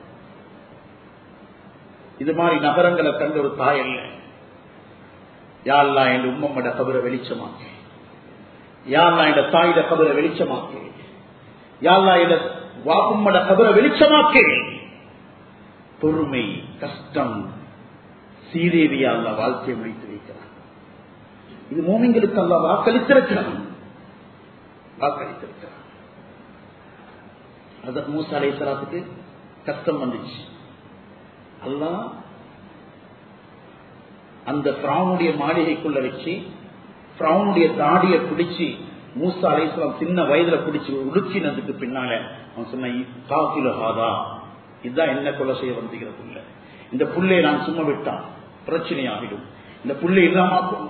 இது மாதிரி நகரங்களை கண்ட ஒரு தாய் அல்ல யாழ்லா என் உம்மம்மட கபரை வெளிச்சமாக்கு யாழ்லா என் தாயிட கபரை வெளிச்சமாக்கு யாழ்லா என் வாக்கும்மட கபரை வெளிச்சமாக்கு பொறுமை கஷ்டம் சீரேவியா அல்ல வாழ்க்கையை முடித்து வைக்கிறான் இது மோமிங்களுக்கு அல்ல வாக்களித்திருக்கிறான் வாக்களித்திருக்கிறான் அதற்கு மூசா அலைசலாத்துக்கு கஷ்டம் வந்துச்சு அல்லா அந்த பிராவுடைய மாளிகைக்குள்ள வச்சு பிராவுடைய தாடியை பிடிச்சி மூசா அலைசலாம் சின்ன வயதுல பிடிச்சி உடுக்கினதுக்கு பின்னால அவன் சொன்ன காக்கிலஹாதா இதுதான் என்ன கொலை செய்ய வந்துகிற புள்ள இந்த புள்ளையை நான் சும்மா விட்டான் பிரச்சனையாகிடும் இந்த புள்ளை இல்லாமாக்கும்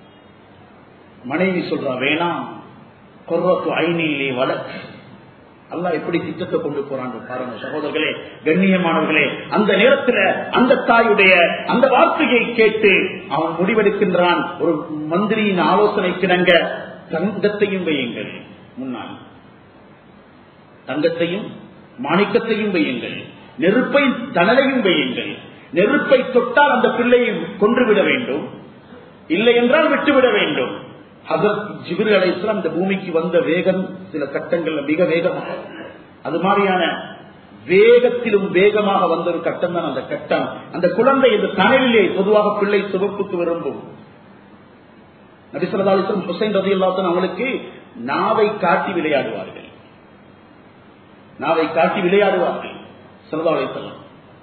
மனைவி சொல்றா வேணாம் கொர்வத்து ஐநீலே வழக்கு அல்லாஹ் எப்படி திட்டத்தை கொண்டு போறான் பாருங்க சகோதரர்களே கண்ணியமானவர்களே அந்த நேரத்துல அந்த தாயுடைய அந்த வார்த்தையை கேட்டு அவன் முடிவெடுக்கின்றான் ஒரு மந்திரியின் ஆலோசனைக்கிணங்க தங்கத்தையும் வையுங்கள் முன்னால் தங்கத்தையும் மாணிக்கத்தையும் வையுங்கள் நெருப்பை தனலையும் வையுங்கள் நெருப்பை தொட்டால் அந்த பிள்ளையை கொன்றுவிட வேண்டும் இல்லை என்றால் விட்டுவிட வேண்டும் ஹசரத் ஜிபிர் அலைஸ்லாம் இந்த பூமிக்கு வந்த வேகம் சில கட்டங்கள்ல மிக வேகமாக அது மாதிரியான வேகத்திலும் வேகமாக வந்த ஒரு கட்டம் தான் அந்த கட்டம் அந்த குழந்தை இந்த தனலிலே பொதுவாக பிள்ளை சிவப்புக்கு விரும்பும் நபிசரதாலிசம் ஹுசைன் ரதி அல்லாத்தன் அவங்களுக்கு நாவை காட்டி விளையாடுவார்கள் நாவை காட்டி விளையாடுவார்கள் சிறதாலிசல்லாம்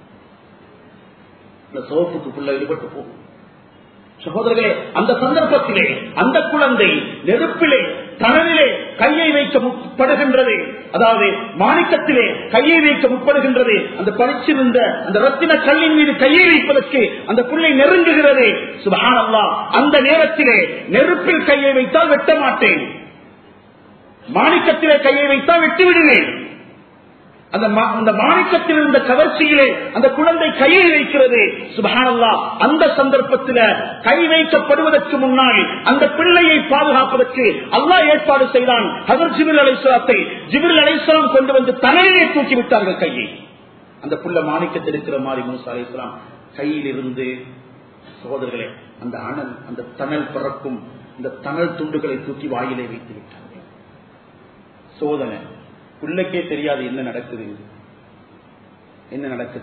இந்த சிவப்புக்கு பிள்ளை ஈடுபட்டு போகும் சகோதரர்களே அந்த சந்தர்ப்பத்திலே அந்த குழந்தை நெருப்பிலே தனலிலே கையை வைக்க முற்படுகின்றது அதாவது மாணிக்கத்திலே கையை வைக்க முற்படுகின்றது அந்த படிச்சிருந்த அந்த ரத்தின கல்லின் மீது கையை வைப்பதற்கு அந்த புள்ளை நெருங்குகிறது சுபஹானல்லா அந்த நேரத்திலே நெருப்பில் கையை வைத்தால் வெட்ட மாட்டேன் மாணிக்கத்திலே கையை வைத்தால் வெட்டி விடுவேன் அந்த அந்த மாணிக்கத்தில் இருந்த கவர்ச்சியிலே அந்த குழந்தை கையை வைக்கிறது சுபஹானல்லா அந்த சந்தர்ப்பத்தில் கை வைக்கப்படுவதற்கு முன்னால் அந்த பிள்ளையை பாதுகாப்பதற்கு அல்லாஹ் ஏற்பாடு செய்தான் ஹசர் ஜிபில் அலைசலாத்தை ஜிபில் அலைசலாம் கொண்டு வந்து தலையிலே தூக்கி விட்டார்கள் கையை அந்த புள்ள மாணிக்கத்தில் இருக்கிற மாதிரி மூசா அலைசலாம் கையில் இருந்து சகோதரர்களே அந்த அனல் அந்த தணல் பிறக்கும் இந்த தணல் துண்டுகளை தூக்கி வாயிலே வைத்து விட்டார்கள் சோதனை பிள்ளைக்கே தெரியாது என்ன நடக்குது என்ன நடக்குது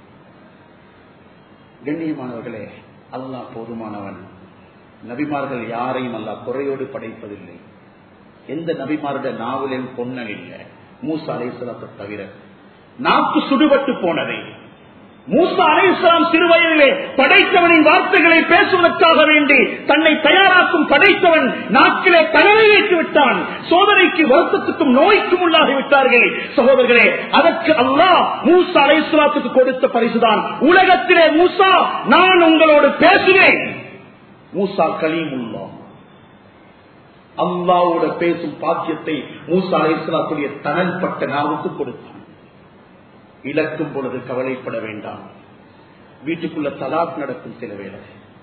கண்ணியமானவர்களே அல்லாஹ் போதுமானவன் நபிமார்கள் யாரையும் அல்லா குறையோடு படைப்பதில்லை எந்த நபிமாருடைய நாவலின் பொன்னல் இல்லை மூசா அலைசலத்தை தவிர நாக்கு சுடுபட்டு போனதை மூசா அலைசலாம் சிறுவயதிலே படைத்தவனின் வார்த்தைகளை பேசுவதற்காக வேண்டி தன்னை தயாராக்கும் படைத்தவன் நாக்கிலே தலைமை வைத்து விட்டான் சோதனைக்கு வருத்தத்துக்கும் நோய்க்கும் உள்ளாகி விட்டார்கள் சகோதரர்களே அதற்கு அல்லாஹ் மூசா அலைசலாத்துக்கு கொடுத்த பரிசுதான் உலகத்திலே மூசா நான் உங்களோடு பேசுவேன் மூசா கலீமுல்லா அல்லாவோட பேசும் பாக்கியத்தை மூசா அலைசலாத்துடைய தனல் பட்ட நாவுக்கு கொடுத்தான் இழக்கும் பொழுது கவலைப்பட வேண்டாம் வீட்டுக்குள்ள தலாக் நடக்கும் சில வேலை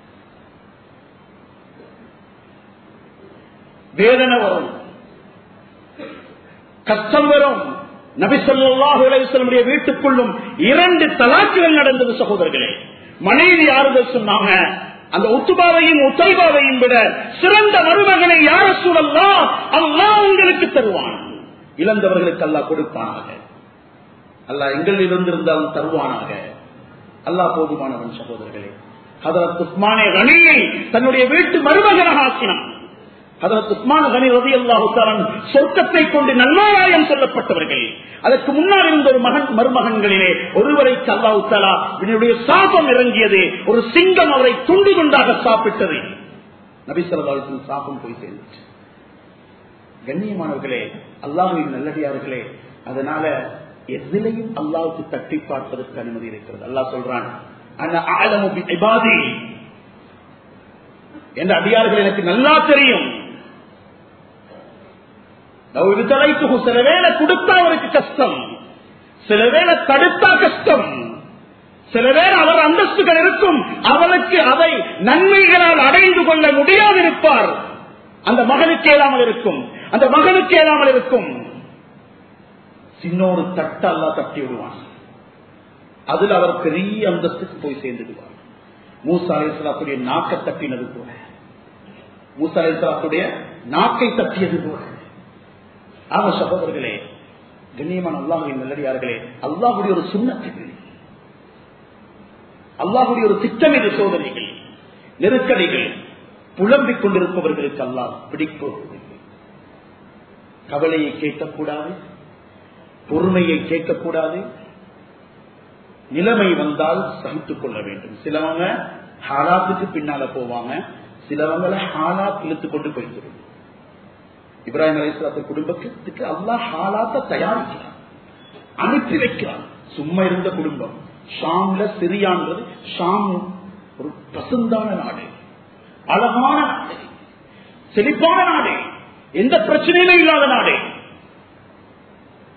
வேதனை வரும் கஷ்டம் வரும் நபிசல்லாஹுடைய வீட்டுக்குள்ளும் இரண்டு தலாக்குகள் நடந்தது சகோதரர்களே மனைவி ஆறுதல் சொன்னாங்க அந்த உத்துபாவையும் உத்தைபாவையும் விட சிறந்த மருமகனை யார சூழல்லா அல்லா உங்களுக்கு தருவான் இழந்தவர்களுக்கு அல்லா கொடுப்பானாக அல்லா எங்களில் இருந்திருந்தாலும் தருவானாக அல்லா போதுமானவன் சகோதரர்களே ஹதரத் உஸ்மானே கனியை தன்னுடைய வீட்டு மருமகனாக ஆக்கினான் ஹதரத் உஸ்மான் கனி ரதி அல்லாஹுத்தாரன் சொர்க்கத்தை கொண்டு நன்மாராயம் சொல்லப்பட்டவர்கள் அதற்கு முன்னால் இருந்த ஒரு மகன் மருமகன்களிலே ஒருவரைக்கு அல்லாஹு தாலா இதனுடைய சாபம் இறங்கியது ஒரு சிங்கம் அவரை துண்டு துண்டாக சாப்பிட்டது நபிசல்லாவுக்கு சாபம் போய் சேர்ந்துச்சு கண்ணியமானவர்களே அல்லாஹின் நல்லடியார்களே அதனால எதிலையும் அல்லாவுக்கு தட்டி பார்ப்பதற்கு அனுமதி இருக்கிறது அல்லாஹ் சொல்றான் என்ற அடியார்கள் எனக்கு நல்லா தெரியும் சில வேலை கொடுத்தா அவருக்கு கஷ்டம் சில வேலை தடுத்தா கஷ்டம் சில பேர் அவர் அந்தஸ்துகள் இருக்கும் அவனுக்கு அதை நன்மைகளால் அடைந்து கொள்ள முடியாது இருப்பார் அந்த மகனுக்கு ஏதாமல் இருக்கும் அந்த மகனுக்கு ஏதாமல் இருக்கும் சின்னொரு தட்ட அல்லா தட்டி விடுவான் அதில் அவர் பெரிய அந்தஸ்துக்கு போய் சேர்ந்துடுவார் மூசா அலிஸ்லாத்துடைய நாக்கை தட்டினது போல மூசா அலிஸ்லாத்துடைய நாக்கை தட்டியது போல ஆமா சகோதரர்களே கண்ணியமான அல்லாஹுவின் நல்லடியார்களே அல்லாஹுடைய ஒரு சுண்ணத்துகள் அல்லாஹுடைய ஒரு திட்டம் இது சோதனைகள் நெருக்கடிகள் புலம்பிக் கொண்டிருப்பவர்களுக்கு அல்லாஹ் பிடிப்பதில்லை கவலையை கேட்கக்கூடாது பொறுமையை கேட்கக்கூடாது நிலைமை வந்தால் சகித்துக் கொள்ள வேண்டும் சிலவங்க ஹாலாத்துக்கு பின்னால போவாங்க சிலவங்களை ஹாலாத் இழுத்து கொண்டு போய்கிறது இப்ராஹிம் அலிஸ்லாத்த குடும்பத்துக்கு அல்லாஹ் ஹாலாத்த தயாரிக்கிறார் அனுப்பி வைக்கிறார் சும்மா இருந்த குடும்பம் ஷாம்ல சிரியான்றது ஷாம் ஒரு பசுந்தான நாடு அழகான நாடு செழிப்பான நாடு எந்த பிரச்சனையுமே இல்லாத நாடு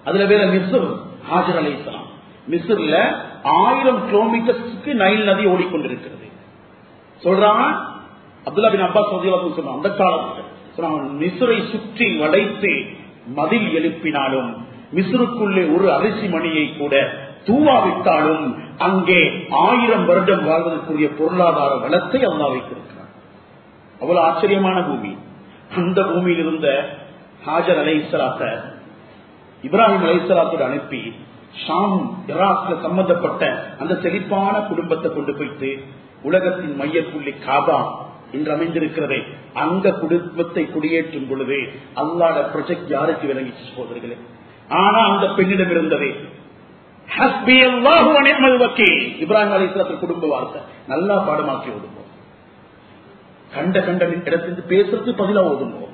அதுல வேற மிஸ்ர் ஹாஜர் அலை இஸ்லாம் மிஸ்ர்ல ஆயிரம் கிலோமீட்டர்ஸ்க்கு நைல் நதி ஓடிக்கொண்டிருக்கிறது சொல்றாங்க அப்துல்லா பின் அப்பாஸ் ரலியல்லாஹு சொன்னாங்க அந்த காலத்துல சொன்னாங்க மிஸ்ரை சுற்றி வளைத்து மதில் எழுப்பினாலும் மிஸ்ருக்குள்ளே ஒரு அரிசி மணியை கூட தூவாவிட்டாலும் அங்கே ஆயிரம் வருடம் வாழ்வதற்குரிய பொருளாதார வளத்தை அல்லா வைத்திருக்கிறார் அவ்வளவு ஆச்சரியமான பூமி அந்த பூமியில் இருந்த ஹாஜர் அலை இஸ்லாத்த இப்ராஹிம் அலை இஸ்லாத்தோடு அனுப்பி ஷாம் இராக்ல சம்பந்தப்பட்ட அந்த செழிப்பான குடும்பத்தை கொண்டு போயிட்டு உலகத்தின் மையப்புள்ளி காபா இன்று அமைந்திருக்கிறதே அந்த குடும்பத்தை குடியேற்றும் பொழுது அல்லாட ப்ரொஜெக்ட் யாருக்கு விளங்கிச்சு சோதர்களே ஆனா அந்த பெண்ணிடம் இருந்ததே ஹஸ்பி அல்லாஹு அனிமல் வக்கீல் இப்ராஹிம் அலிஸ்லாத்தின் குடும்ப வார்த்தை நல்லா பாடமாக்கி ஓதுவோம் கண்ட கண்ட இடத்திலிருந்து பேசுறது பதிலா ஓதுவோம்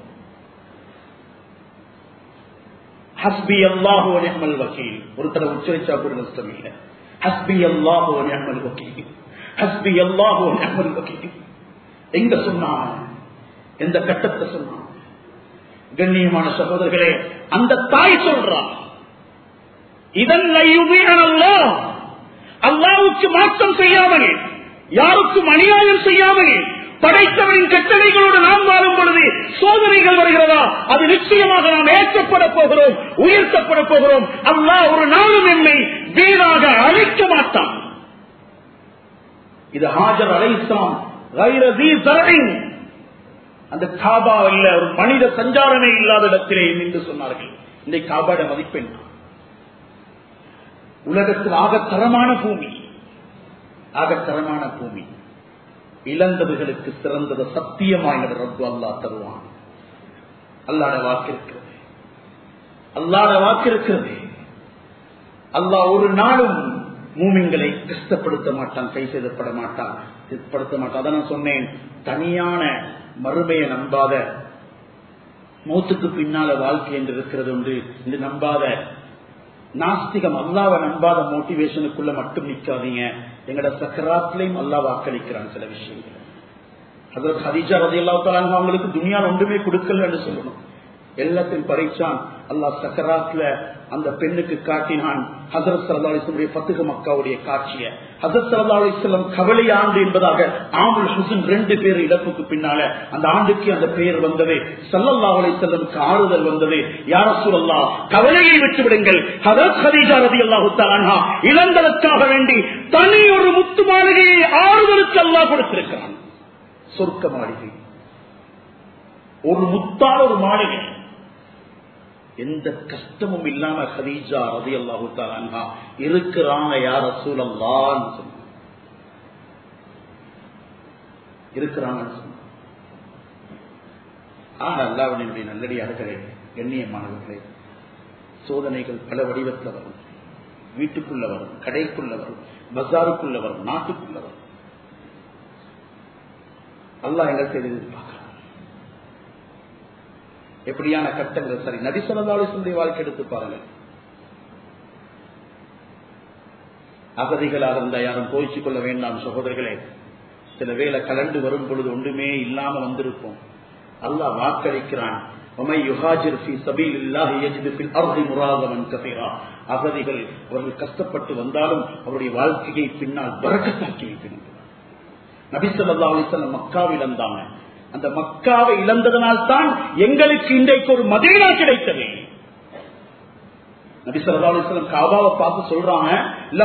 ஹஸ்பி அல்லாஹு அனிமல் வக்கீல் ஒருத்தர உச்சரிச்சா கூட நஷ்டம் இல்லை ஹஸ்பி அல்லாஹு அனிமல் வக்கீல் ஹஸ்பி அல்லாஹு அனிமல் வக்கீல் எங்க சொன்னான் எந்த கட்டத்தை சொன்னான் கண்ணியமான சகோதரர்களே அந்த தாய் சொல்றான் இதன் அல்லாவுக்கு மாற்றம் செய்யாமல் யாருக்கும் அநியாயம் செய்யாமல் படைத்தவரின் கட்டளைகளோடு நாம் வாழும் பொழுது சோதனைகள் வருகிறதா அது நிச்சயமாக நாம் ஏற்றப்பட போகிறோம் உயர்த்தப்பட போகிறோம் அல்லாஹ் ஒரு நாளும் என்னை வீணாக அழிக்க மாட்டான் இது ஹாஜர் அலை இஸ்லாம் அந்த காபா இல்ல ஒரு மனித சஞ்சாரமே இல்லாத இடத்திலே நின்று சொன்னார்கள் இந்த காபாட மதிப்பெண் உலகத்தில் ஆகத்தரமான பூமி ஆகத்தரமான பூமி இழந்தவர்களுக்கு சிறந்தது சத்தியமாய் ரப்பு அல்லா தருவான் அல்லாட வாக்கு இருக்கிறது அல்லாட வாக்கு இருக்கிறது அல்லாஹ் ஒரு நாளும் மூமிங்களை கஷ்டப்படுத்த மாட்டான் கை செய்தப்பட மாட்டான் படுத்த மாட்டான் அதான் நான் சொன்னேன் தனியான மறுமையை நம்பாத மூத்துக்கு பின்னால வாழ்க்கை என்று இருக்கிறது உண்டு என்று நம்பாத நாஸ்திகம் அல்லாவை நம்பாத மோட்டிவேஷனுக்குள்ள மட்டும் நிக்காதீங்க எங்கட சக்கராத்திலையும் அல்லா வாக்களிக்கிறான் சில விஷயங்கள் அதற்கு ஹரிஜா ரதி அல்லா அவங்களுக்கு துணியா ஒன்றுமே கொடுக்கலன்னு சொல்லணும் எல்லாத்தையும் படைச்சான் அல்லாஹ் சக்கராத்ல அந்த பெண்ணுக்கு காட்டினான் ஹசரத் சல்லா அலிஸ்லமுடைய பத்துக மக்காவுடைய காட்சிய ஹசரத் சல்லா அலிஸ்லம் கவலை ஆண்டு என்பதாக ஆமுல் ஹுசன் ரெண்டு பேர் இழப்புக்கு பின்னால அந்த ஆண்டுக்கு அந்த பெயர் வந்தது சல்லல்லா அலிஸ்லமுக்கு ஆறுதல் வந்தது யார சூழல்லா கவலையை விட்டு விடுங்கள் ஹசரத் ஹதீஜா ரதி அல்லாஹு இழந்ததற்காக வேண்டி தனி ஒரு முத்து மாளிகையை ஆறுதலுக்கு அல்லாஹ் கொடுத்திருக்கிறான் சொர்க்க மாளிகை ஒரு முத்தான ஒரு மாளிகை எந்த கஷ்டமும் இல்லாம ஹதீஜா ரதி அல்லாஹு தாலா இருக்கிறாங்க யார சூழல்லான்னு சொன்ன இருக்கிறாங்கன்னு சொன்ன ஆக அல்லாவினுடைய நல்லடியார்களே கண்ணியமானவர்களே சோதனைகள் பல வடிவத்தில் வரும் வீட்டுக்குள்ள வரும் கடைக்குள்ள வரும் பஜாருக்குள்ள வரும் நாட்டுக்குள்ள வரும் அல்லா எங்கள் செய்து எதிர்பார்க்கிறான் எப்படியான கட்டங்கள் சரி நபிசல்லாவுடைய வாழ்க்கை எடுத்து பாருங்க அகதிகளாக இருந்த யாரும் போய்ச்சி கொள்ள வேண்டாம் சகோதரர்களே சில வேலை கலண்டு வரும் பொழுது ஒன்றுமே இல்லாம வந்திருப்போம் அல்லாஹ் வாக்களிக்கிறான் அகதிகள் அவர்கள் கஷ்டப்பட்டு வந்தாலும் அவருடைய வாழ்க்கையை பின்னால் வரக்கத்தாக்கி வைத்திருக்கிறார் நபிசல்லா அலிசல்லம் மக்காவில் இருந்தாங்க அந்த மக்காவை இழந்ததனால் தான் எங்களுக்கு இன்றைக்கு ஒரு மதீனா கிடைத்தது நபி சொல்லா அலிஸ்லாம் காபாவை பார்த்து சொல்றாங்க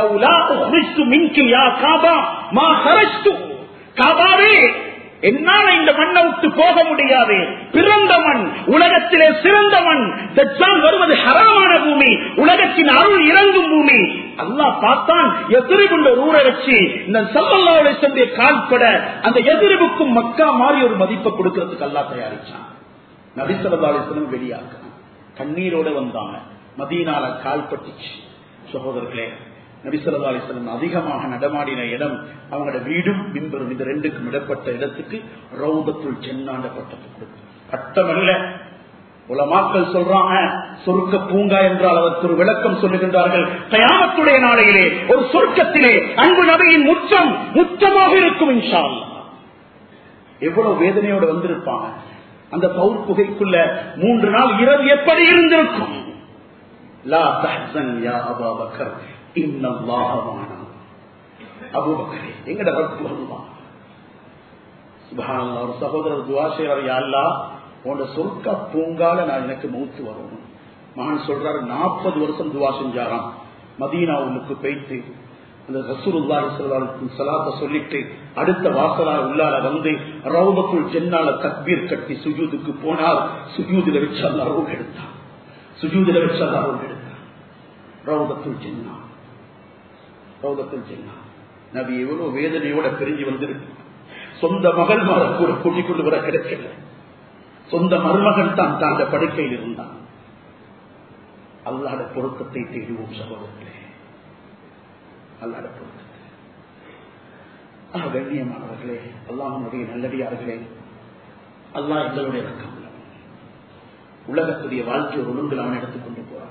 காபாவே என்னால இந்த மண்ணை விட்டு போக முடியாது பிறந்த மண் உலகத்திலே சிறந்த மண் தஜ்ஜால் வருவது ஹரமான பூமி உலகத்தின் அருள் இறங்கும் பூமி அல்லாஹ் பார்த்தான் எதிரிகுண்ட ஒரு ஊரை வச்சு இந்த சல்லல்லாவுடைய சந்தைய கால்பட அந்த எதிரிவுக்கும் மக்கா மாதிரி ஒரு மதிப்பை கொடுக்கறதுக்கு அல்லா தயாரிச்சான் நபிசல்லாஸ்லம் வெளியாக்குறான் கண்ணீரோட வந்தாங்க மதீனால கால் பட்டுச்சு சகோதரர்களே நபிசல்லா அலிஸ்லம் அதிகமாக நடமாடின இடம் அவங்களோட வீடும் பின்பரும் இந்த ரெண்டுக்கும் இடப்பட்ட இடத்துக்கு ரவுதத்துள் சென்னாண்ட பட்டத்துக்கு பட்டமல்ல உலமாக்கள் சொல்றாங்க சொர்க்க பூங்கா என்றால் அதற்கு ஒரு விளக்கம் சொல்லுகின்றார்கள் கயாமத்துடைய நாளையிலே ஒரு சொர்க்கத்திலே அன்பு நபியின் முச்சம் முச்சமாக இருக்கும் இன்ஷா எவ்வளவு வேதனையோடு வந்திருப்பாங்க அந்த பவுர் புகைக்குள்ள மூன்று நாள் இரவு எப்படி இருந்திருக்கும் லா தஹ்சன் யா அபா பக்கர் இன்னல்லாஹ மானா அபூபக்கரே எங்கட ரப்பு அல்லாஹ் சுபஹானல்லாஹ் ஒரு சகோதரர் துஆ செய்றார் யா அல்லாஹ் உன்னோட சொர்க்க பூங்கால நான் எனக்கு மௌத்து வரணும் மகன் சொல்றாரு நாற்பது வருஷம் துவா செஞ்சாராம் மதீனா உள்ளுக்கு போயிட்டு அந்த ரசூலுல்லாஹி ஸல்லல்லாஹு அலைஹி வஸல்லம் ஸலாத்த சொல்லிட்டு அடுத்த வாசலா உள்ளால வந்து ரௌபத்துல் ஜன்னால தக்பீர் கட்டி சுஜூதுக்கு போனால் சுஜூதுல வச்சு அல்லாஹ் ரூஹ் எடுத்தான் சுஜூதுல வச்சு அல்லாஹ் ரூஹ் எடுத்தான் ரௌபத்துல் ஜன்னா ரௌபத்துல் ஜன்னா நபி எவ்வளவு வேதனையோட பிரிஞ்சு வந்திருக்கு சொந்த மகள் மாற கூட கூட்டிக் கொண்டு வர கிடைக்கல சொந்த மருமகன் தான் தான் அந்த படுக்கையில் இருந்தான் அல்லாட பொருத்தத்தை தேடுவோம் சகோதரர்களே அல்லாட பொருத்தத்தை ஆக கண்ணியமானவர்களே அல்லாஹனுடைய நல்லடியார்களே அல்லாஹ் எங்களுடைய ரக்கம் உலகத்துடைய வாழ்க்கை ஒரு ஒழுங்கில் அவன் எடுத்துக்கொண்டு போறான்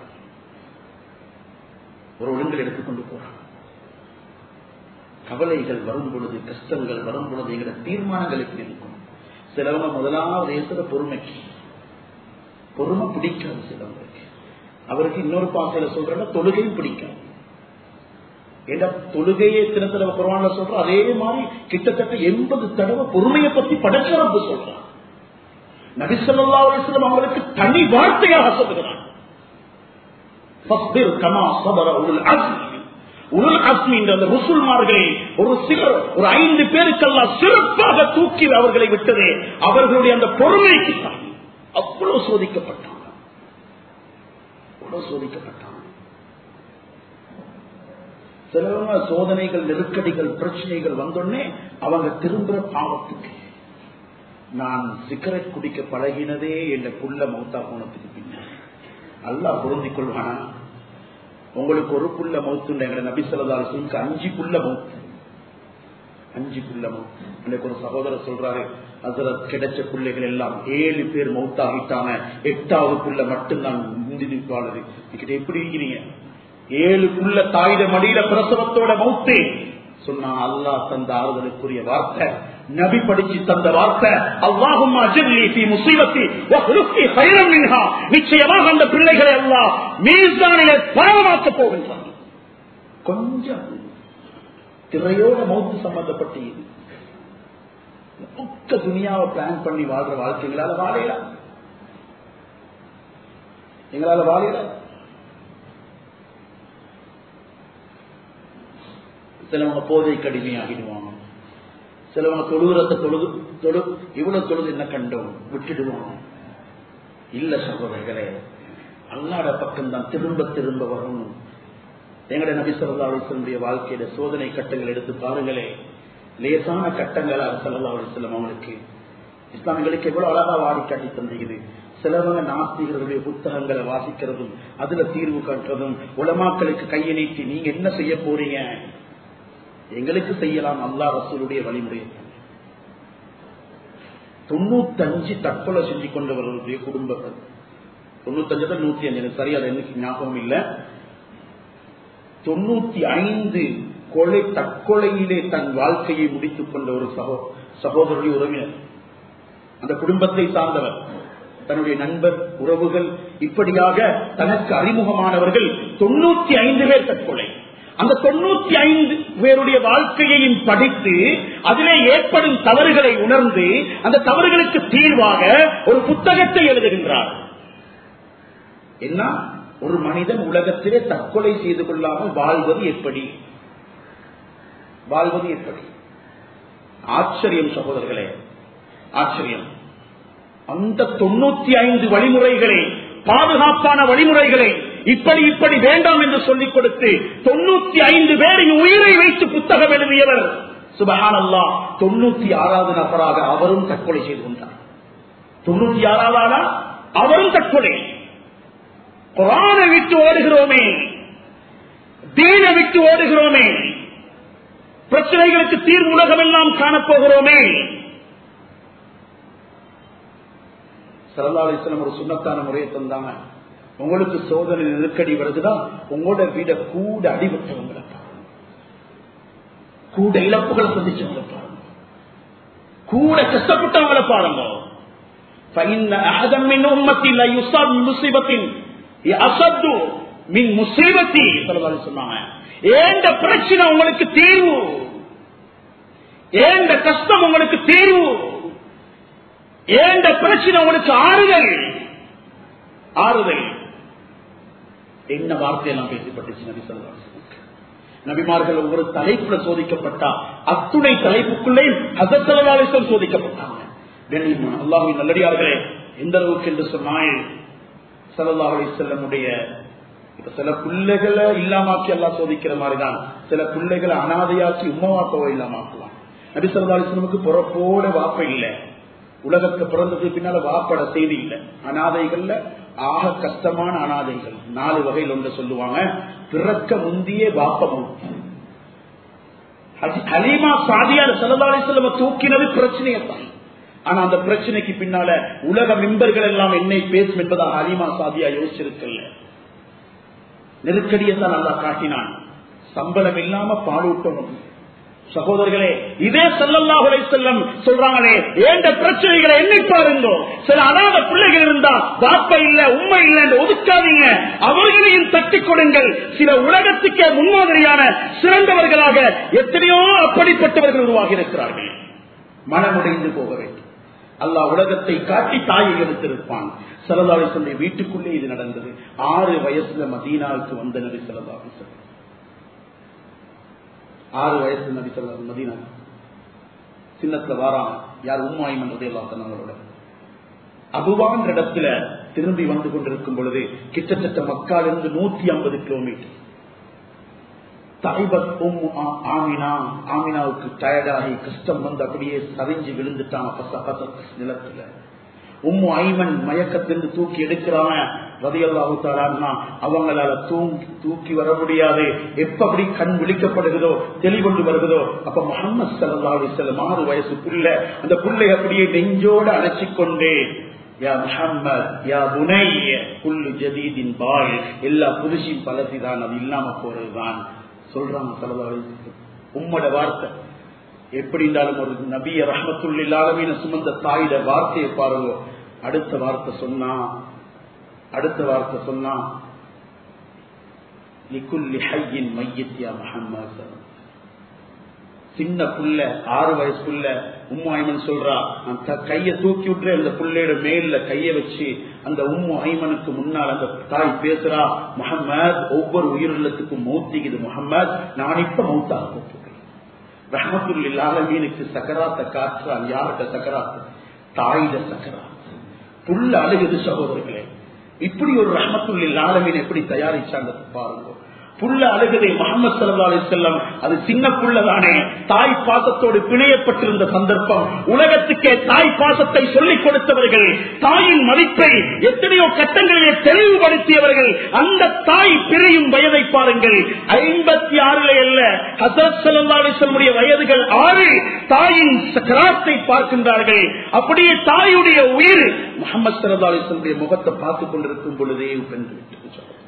ஒரு ஒழுங்கில் எடுத்துக்கொண்டு போறான் கவலைகள் வரும் பொழுது கஷ்டங்கள் வரும் பொழுது எங்களை தீர்மானங்களுக்கு இருக்கும் சிலவங்க முதலாவது ஏசுற பொறுமைக்கு பொறுமை பிடிக்காது சிலவங்களுக்கு அவருக்கு இன்னொரு பாசையில சொல்றேன்னா தொழுகையும் பிடிக்காது ஏன்னா தொழுகையை சில தடவை குரான்ல சொல்ற அதே மாதிரி கிட்டத்தட்ட எண்பது தடவை பொறுமையை பத்தி படைச்சரப்பு சொல்றான் நபிசல்லா அலிஸ்லம் அவங்களுக்கு தனி வார்த்தையாக சொல்லுகிறான் உருள் அஸ்மி என்ற அந்த முசுல்மார்களை ஒரு சிலர் ஒரு ஐந்து பேருக்கெல்லாம் சிறப்பாக தூக்கி அவர்களை விட்டதே அவர்களுடைய அந்த பொறுமைக்கு தான் அவ்வளவு சோதிக்கப்பட்டாங்க அவ்வளவு சோதிக்கப்பட்டாங்க சிலவங்க சோதனைகள் நெருக்கடிகள் பிரச்சனைகள் வந்தோடனே அவங்க திரும்புற பாவத்துக்கு நான் சிகரெட் குடிக்க பழகினதே என்ற புள்ள மௌத்தா போனதுக்கு பின்னர் அல்லா பொருந்திக் கொள்வானா உங்களுக்கு ஒரு புள்ள மவுத்து எங்களை நபி சொல்லதாலுக்கு அஞ்சு புள்ள மவுத்து அஞ்சு புள்ள மவுத்து எனக்கு ஒரு சகோதரர் சொல்றாரு அதுல கிடைச்ச பிள்ளைகள் எல்லாம் ஏழு பேர் மவுத்தாகிட்டாங்க எட்டாவது புள்ள மட்டும்தான் முந்தி நிற்பாளரு கிட்ட எப்படி இருக்கிறீங்க ஏழு புள்ள தாயுட மடியில பிரசவத்தோட மவுத்து சொன்னா அல்லாஹ் தந்த ஆறுதலுக்குரிய வார்த்தை நபி படிச்சு தந்த வார்த்தை அல்லாஹும் நிச்சயமாக அந்த பிள்ளைகளை எல்லாம் மீசானில பாவமாக்க போகின்றான் கொஞ்சம் திரையோட மௌத்து சம்பந்தப்பட்டு மொத்த துணியாவை பிளான் பண்ணி வாழ்ற வாழ்க்கை எங்களால வாழையில எங்களால வாழையில சிலவங்க போதை கடுமையாகிடுவாங்க சிலவங்க தொழுகிறத தொழுது தொழு இவ்வளவு தொழுது என்ன கண்டோம் விட்டுடுவோம் இல்ல சகோதரர்களே அல்லாட பக்கம் தான் திரும்ப திரும்ப வரணும் எங்கட நபி சொல்லா அலிஸ்லமுடைய வாழ்க்கையில சோதனை கட்டங்கள் எடுத்து பாருங்களே லேசான கட்டங்களாக சல்லா அலிஸ்லம் அவங்களுக்கு இஸ்லாமியர்களுக்கு எவ்வளவு அழகா வாடி காட்டி தந்துகிறது சிலவங்க நாஸ்திகர்களுடைய புத்தகங்களை வாசிக்கிறதும் அதுல தீர்வு காட்டுறதும் உலமாக்களுக்கு கையை நீட்டி நீங்க என்ன செய்ய போறீங்க எங்களுக்கு செய்யலாம் அல்லா ரசூலுடைய வழிமுறை தொண்ணூத்தஞ்சு தற்கொலை செஞ்சு கொண்டவர்களுடைய குடும்பங்கள் தொண்ணூத்தஞ்சு நூத்தி அஞ்சு எனக்கு சரியா எனக்கு ஞாபகம் இல்ல தொண்ணூத்தி ஐந்து கொலை தற்கொலையிலே தன் வாழ்க்கையை முடித்துக் கொண்ட ஒரு சகோ சகோதரருடைய உறவினர் அந்த குடும்பத்தை சார்ந்தவர் தன்னுடைய நண்பர் உறவுகள் இப்படியாக தனக்கு அறிமுகமானவர்கள் தொண்ணூத்தி ஐந்து பேர் தற்கொலை அந்த தொண்ணூத்தி ஐந்து பேருடைய வாழ்க்கையையும் படித்து அதிலே ஏற்படும் தவறுகளை உணர்ந்து அந்த தவறுகளுக்கு தீர்வாக ஒரு புத்தகத்தை எழுதுகின்றார் என்ன ஒரு மனிதன் உலகத்திலே தற்கொலை செய்து கொள்ளாமல் வாழ்வது எப்படி வாழ்வது எப்படி ஆச்சரியம் சகோதரர்களே ஆச்சரியம் அந்த தொண்ணூத்தி ஐந்து வழிமுறைகளை பாதுகாப்பான வழிமுறைகளை இப்படி இப்படி வேண்டாம் என்று சொல்லிக் கொடுத்து தொண்ணூத்தி ஐந்து பேரின் உயிரை வைத்து புத்தகம் எழுதியவர் சுபஹான் அல்லா தொண்ணூத்தி ஆறாவது நபராக அவரும் தற்கொலை செய்து கொண்டார் தொண்ணூத்தி ஆறாவதா அவரும் தற்கொலை குரானை விட்டு ஓடுகிறோமே தீன விட்டு ஓடுகிறோமே பிரச்சனைகளுக்கு தீர்வு உலகம் எல்லாம் காணப்போகிறோமே சரதாலிசனம் ஒரு சுண்ணத்தான முறையை தந்தாங்க உங்களுக்கு சோதனை நெருக்கடி வருதுதான் உங்களோட வீட கூட அடிபட்டவங்களை கூட இழப்புகளை சந்திச்சவங்களை பாருங்க கூட கஷ்டப்பட்டவங்களை பாருங்க فإن أحدا من أمتي لا يصاب بمصيبة أشد மின் முசீபத்தி சொல்லி சொன்னாங்க ஏண்ட பிரச்சனை உங்களுக்கு தீர்வு ஏண்ட கஷ்டம் உங்களுக்கு தீர்வு ஏண்ட பிரச்சனை உங்களுக்கு ஆறுதல் ஆறுதல் என்ன வார்த்தையெல்லாம் பேசப்பட்டுச்சு நபி சொல்லலாம் நபிமார்கள் ஒவ்வொரு தலைப்புல சோதிக்கப்பட்டா அத்துணை தலைப்புக்குள்ளே ஹசத்தலாலிசம் சோதிக்கப்பட்டாங்க கண்ணியமான அல்லாஹின் நல்லடியார்களே எந்த அளவுக்கு என்று சொன்னால் சல்லா அலி செல்லமுடைய இப்ப சில பிள்ளைகளை இல்லாமாக்கி எல்லாம் சோதிக்கிற மாதிரிதான் சில பிள்ளைகளை அனாதையாக்கி உம்மவாப்பவை இல்லாமாக்குவான் நபி சொல்லா அலிஸ்லமுக்கு பிறப்போட வாப்ப இல்லை உலகத்தை பிறந்ததுக்கு பின்னால வாப்பட செய்தி இல்லை அனாதைகள்ல ஆக கஷ்டமான அனாதைகள் நாலு வகையில் ஒன்று சொல்லுவாங்க பிறக்க முந்திய வாப்ப மூத்தி ஹலீமா சாதியார் சல்லா செல்வ தூக்கினது பிரச்சனையை தான் ஆனா அந்த பிரச்சனைக்கு பின்னால உலக மெம்பர்கள் எல்லாம் என்னை பேசும் என்பதாக ஹலீமா சாதியா யோசிச்சிருக்கல நெருக்கடியை தான் நல்லா காட்டினான் சம்பளம் இல்லாம பாலூட்டணும் சகோதரர்களே இதே செல்லல்லாஹுலை செல்லம் சொல்றாங்களே ஏண்ட பிரச்சனைகளை எண்ணி பாருங்க சில அனாத பிள்ளைகள் இருந்தா வாப்ப இல்ல உண்மை இல்ல என்று ஒதுக்காதீங்க அவர்களையும் தட்டி கொடுங்கள் சில உலகத்துக்கே முன்மாதிரியான சிறந்தவர்களாக எத்தனையோ அப்படிப்பட்டவர்கள் உருவாகி இருக்கிறார்கள் மனமுடைந்து போக வேண்டும் அல்லாஹ் உலகத்தை காட்டி தாயை எடுத்திருப்பான் சரதாவிசனுடைய வீட்டுக்குள்ளே இது நடந்தது ஆறு வயசுல மதீனாவுக்கு வந்த நபி சரதாவிசன் ஆறு வயசு நபி சொல்ல மதீனா சின்னத்துல வாரான் யார் உம்மாயும் என்றது எல்லாம் சொன்னவங்களோட அபுவான் இடத்துல திரும்பி வந்து கொண்டிருக்கும் பொழுது கிட்டத்தட்ட மக்கால் இருந்து நூத்தி ஐம்பது கிலோமீட்டர் தாய்பத் உம் ஆமினா ஆமினாவுக்கு டயர்டாகி கஷ்டம் வந்து அப்படியே சரிஞ்சு விழுந்துட்டான் நிலத்துல உம்மு ஐமன் மயக்கத்திலிருந்து தூக்கி எடுக்கிறாங்க ரதியல்லாஹு தாரான்னா அவங்களால தூங்கி தூக்கி வர முடியாது எப்ப அப்படி கண் விழிக்கப்படுகிறதோ தெளிவொண்டு வருகிறதோ அப்ப முகமது சல்லா அலிசல்லம் ஆறு வயசு புள்ள அந்த புள்ளை அப்படியே நெஞ்சோடு அழைச்சிக்கொண்டே யா முஹம்மத் யா புனைய புல்லு ஜதீதின் பாய் எல்லா புதுசியும் பலசிதான் அது இல்லாம போறதுதான் சொல்றாங்க சல்லா உம்மோட வார்த்தை எப்படி இருந்தாலும் ஒரு நபிய ரஹமத்துள்ளாலமீன சுமந்த தாயிட வார்த்தையை பாருங்க அடுத்த வார்த்தை சொன்னா அடுத்த வார்த்தை சொன்னா லிக்குல்லி ஹையின் மையத்தியா முஹம்மது சின்ன புள்ள ஆறு வயசு புள்ள உம்மு ஐமன் சொல்றா நான் கைய தூக்கி விட்டு அந்த புள்ளையோட மேல கைய வச்சு அந்த உம்மு ஐமனுக்கு முன்னால் அந்த தாய் பேசுறா முகம்மது ஒவ்வொரு உயிரிழத்துக்கும் மௌத்திக்குது முகம்மது நான் இப்ப மௌத்தாக போகிறேன் ரஹமத்துல்லாலமீனுக்கு சக்கராத்த காற்றால் யார்கிட்ட சக்கராத்து தாயிட சக்கராத் புள்ள அழுகுது சகோதரர்களே இப்படி ஒரு ரஹமத்துல்லில் ஆலமீன் எப்படி தயாரிச்சாங்க பாருங்க புள்ள அழுகதை முகமது சல்லா அலி செல்லம் அது சின்ன புள்ளதானே தாய் பாசத்தோடு பிணையப்பட்டிருந்த சந்தர்ப்பம் உலகத்துக்கே தாய் பாசத்தை சொல்லிக் கொடுத்தவர்கள் தாயின் மதிப்பை எத்தனையோ கட்டங்களிலே தெளிவுபடுத்தியவர்கள் அந்த தாய் பிரியும் வயதை பாருங்கள் ஐம்பத்தி ஆறுல அல்ல ஹசரத் சல்லா அலிசல்முடைய வயதுகள் ஆறு தாயின் கிராத்தை பார்க்கின்றார்கள் அப்படியே தாயுடைய உயிர் முகமது சல்லா அலிசல்முடைய முகத்தை பார்த்துக் கொண்டிருக்கும் பொழுதே பெண் விட்டு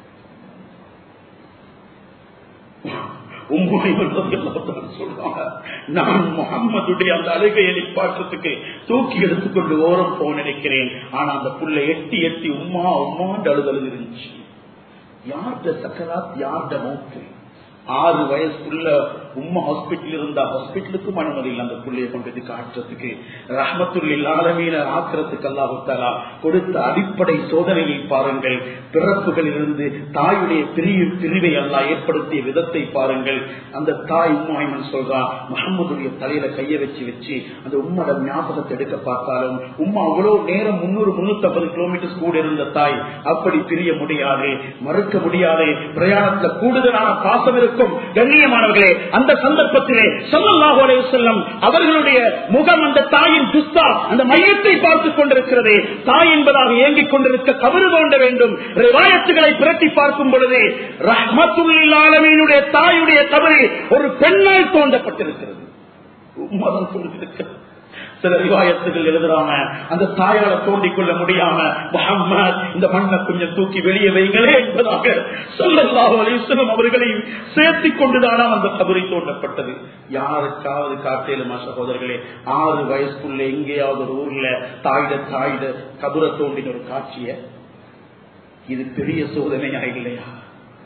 நான் முகம்மதுடைய அந்த அழுகையை நிப்பாற்றத்துக்கு தூக்கி எடுத்துக்கொண்டு ஓரம் போக நினைக்கிறேன் ஆனா அந்த புள்ள எட்டி எட்டி உமா உமாண்டு அழுதழுது இருந்துச்சு யார்ட சக்கராத் யார்ட மௌத்து ஆறு வயசுக்குள்ள உம்மா ஹாஸ்பிட்டல் இருந்தா ஹாஸ்பிட்டலுக்கும் அனுமதி இல்லை அந்த பிள்ளைய கொண்டு காட்டுறதுக்கு ரஹமத்துள்ள ஆலமீன ஆக்கிறதுக்கு அல்லாஹாலா கொடுத்த அடிப்படை சோதனையை பாருங்கள் பிறப்புகளில் இருந்து தாயுடைய பிரிவு பிரிவை அல்லா ஏற்படுத்திய விதத்தை பாருங்கள் அந்த தாய் உம்மாய்மன் சொல்றா முகம்மதுடைய தலையில கைய வச்சு வச்சு அந்த உம்மோட ஞாபகத்தை எடுக்க பார்த்தாலும் உம்மா அவ்வளவு நேரம் முன்னூறு முன்னூத்தி ஐம்பது கிலோமீட்டர் கூட இருந்த தாய் அப்படி பிரிய முடியாது மறுக்க முடியாது பிரயாணத்துல கூடுதலான பாசம் இருக்கும் கண்ணியமானவர்களே அந்த சந்தர்ப்பத்திலே சொல்லல்லாஹு அலைஹி வஸல்லம் அவர்களுடைய முகம் அந்த தாயின் துஸ்தா அந்த மையத்தை பார்த்துக் கொண்டிருக்கிறது தாய் என்பதாக இயங்கிக் கொண்டிருக்க கபறு தோண்ட வேண்டும் ரிவாயத்துகளை புரட்டி பார்க்கும் பொழுது ரஹ்மத்துல்லாலமீனுடைய தாயுடைய கபறு ஒரு பெண்ணால் தோண்டப்பட்டிருக்கிறது மதம் சொல்லிருக்கிறது சில ரிவாயத்துகள் எழுதுறாங்க அந்த தாயால தோண்டிக் கொள்ள முடியாம முகம்மது இந்த மண்ணை கொஞ்சம் தூக்கி வெளியே வைங்களே என்பதாக சொல்லல்லாஹு அலிஸ்லம் அவர்களையும் சேர்த்தி கொண்டுதானா அந்த கபரி தோண்டப்பட்டது யாருக்காவது காட்டேலுமா சகோதரர்களே ஆறு வயசுக்குள்ள எங்கேயாவது ஒரு ஊர்ல தாயிட தாயிட கபரை தோண்டின ஒரு காட்சிய இது பெரிய சோதனையா இல்லையா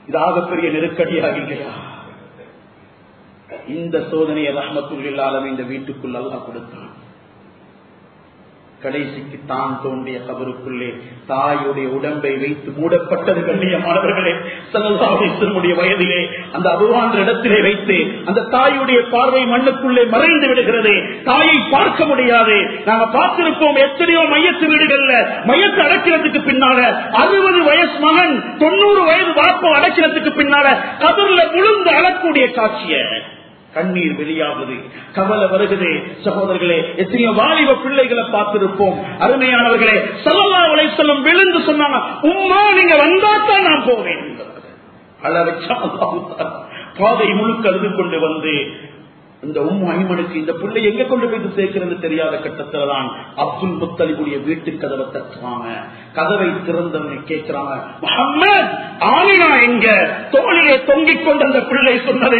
இது ஆகப்பெரிய நெருக்கடியாக இல்லையா இந்த சோதனையை ரஹமத்துள்ளாலும் இந்த வீட்டுக்குள் அல்லா கொடுத்தான் கடைசிக்கு தான் தோன்றிய கபருக்குள்ளே தாயுடைய உடம்பை வைத்து மூடப்பட்டது கண்ணியமானவர்களே சல்லாவுடைய வயதிலே அந்த அபுவான்ற இடத்திலே வைத்து அந்த தாயுடைய பார்வை மண்ணுக்குள்ளே மறைந்து விடுகிறது தாயை பார்க்க முடியாது நாங்க பார்த்திருப்போம் எத்தனையோ மையத்து வீடுகள்ல மையத்தை அடக்கிறதுக்கு பின்னால அறுபது வயசு மகன் தொண்ணூறு வயது வாப்பம் அடக்கிறதுக்கு பின்னால கபர்ல விழுந்து அழக்கூடிய காட்சிய கண்ணீர் வெளியாகுது கவலை வருகுது சகோதரர்களே எத்தனையோ வாலிப பிள்ளைகளை பார்த்திருப்போம் அருமையானவர்களே சல்லா உலை சொல்லும் விழுந்து சொன்னாங்க உம்மா நீங்க வந்தாத்தான் நான் போவேன் அழ வச்சா பாதை முழுக்க அழுது கொண்டு வந்து இந்த உம்மு ஐமனுக்கு இந்த பிள்ளை எங்க கொண்டு போய் சேர்க்கிறது தெரியாத கட்டத்துல தான் அப்துல் முத்தலிபுடைய வீட்டு கதவை தட்டுறாங்க கதவை திறந்தவனை கேட்கிறாங்க முகம்மது ஆமினா எங்க தோழியை தொங்கிக் கொண்ட அந்த பிள்ளை சொன்னது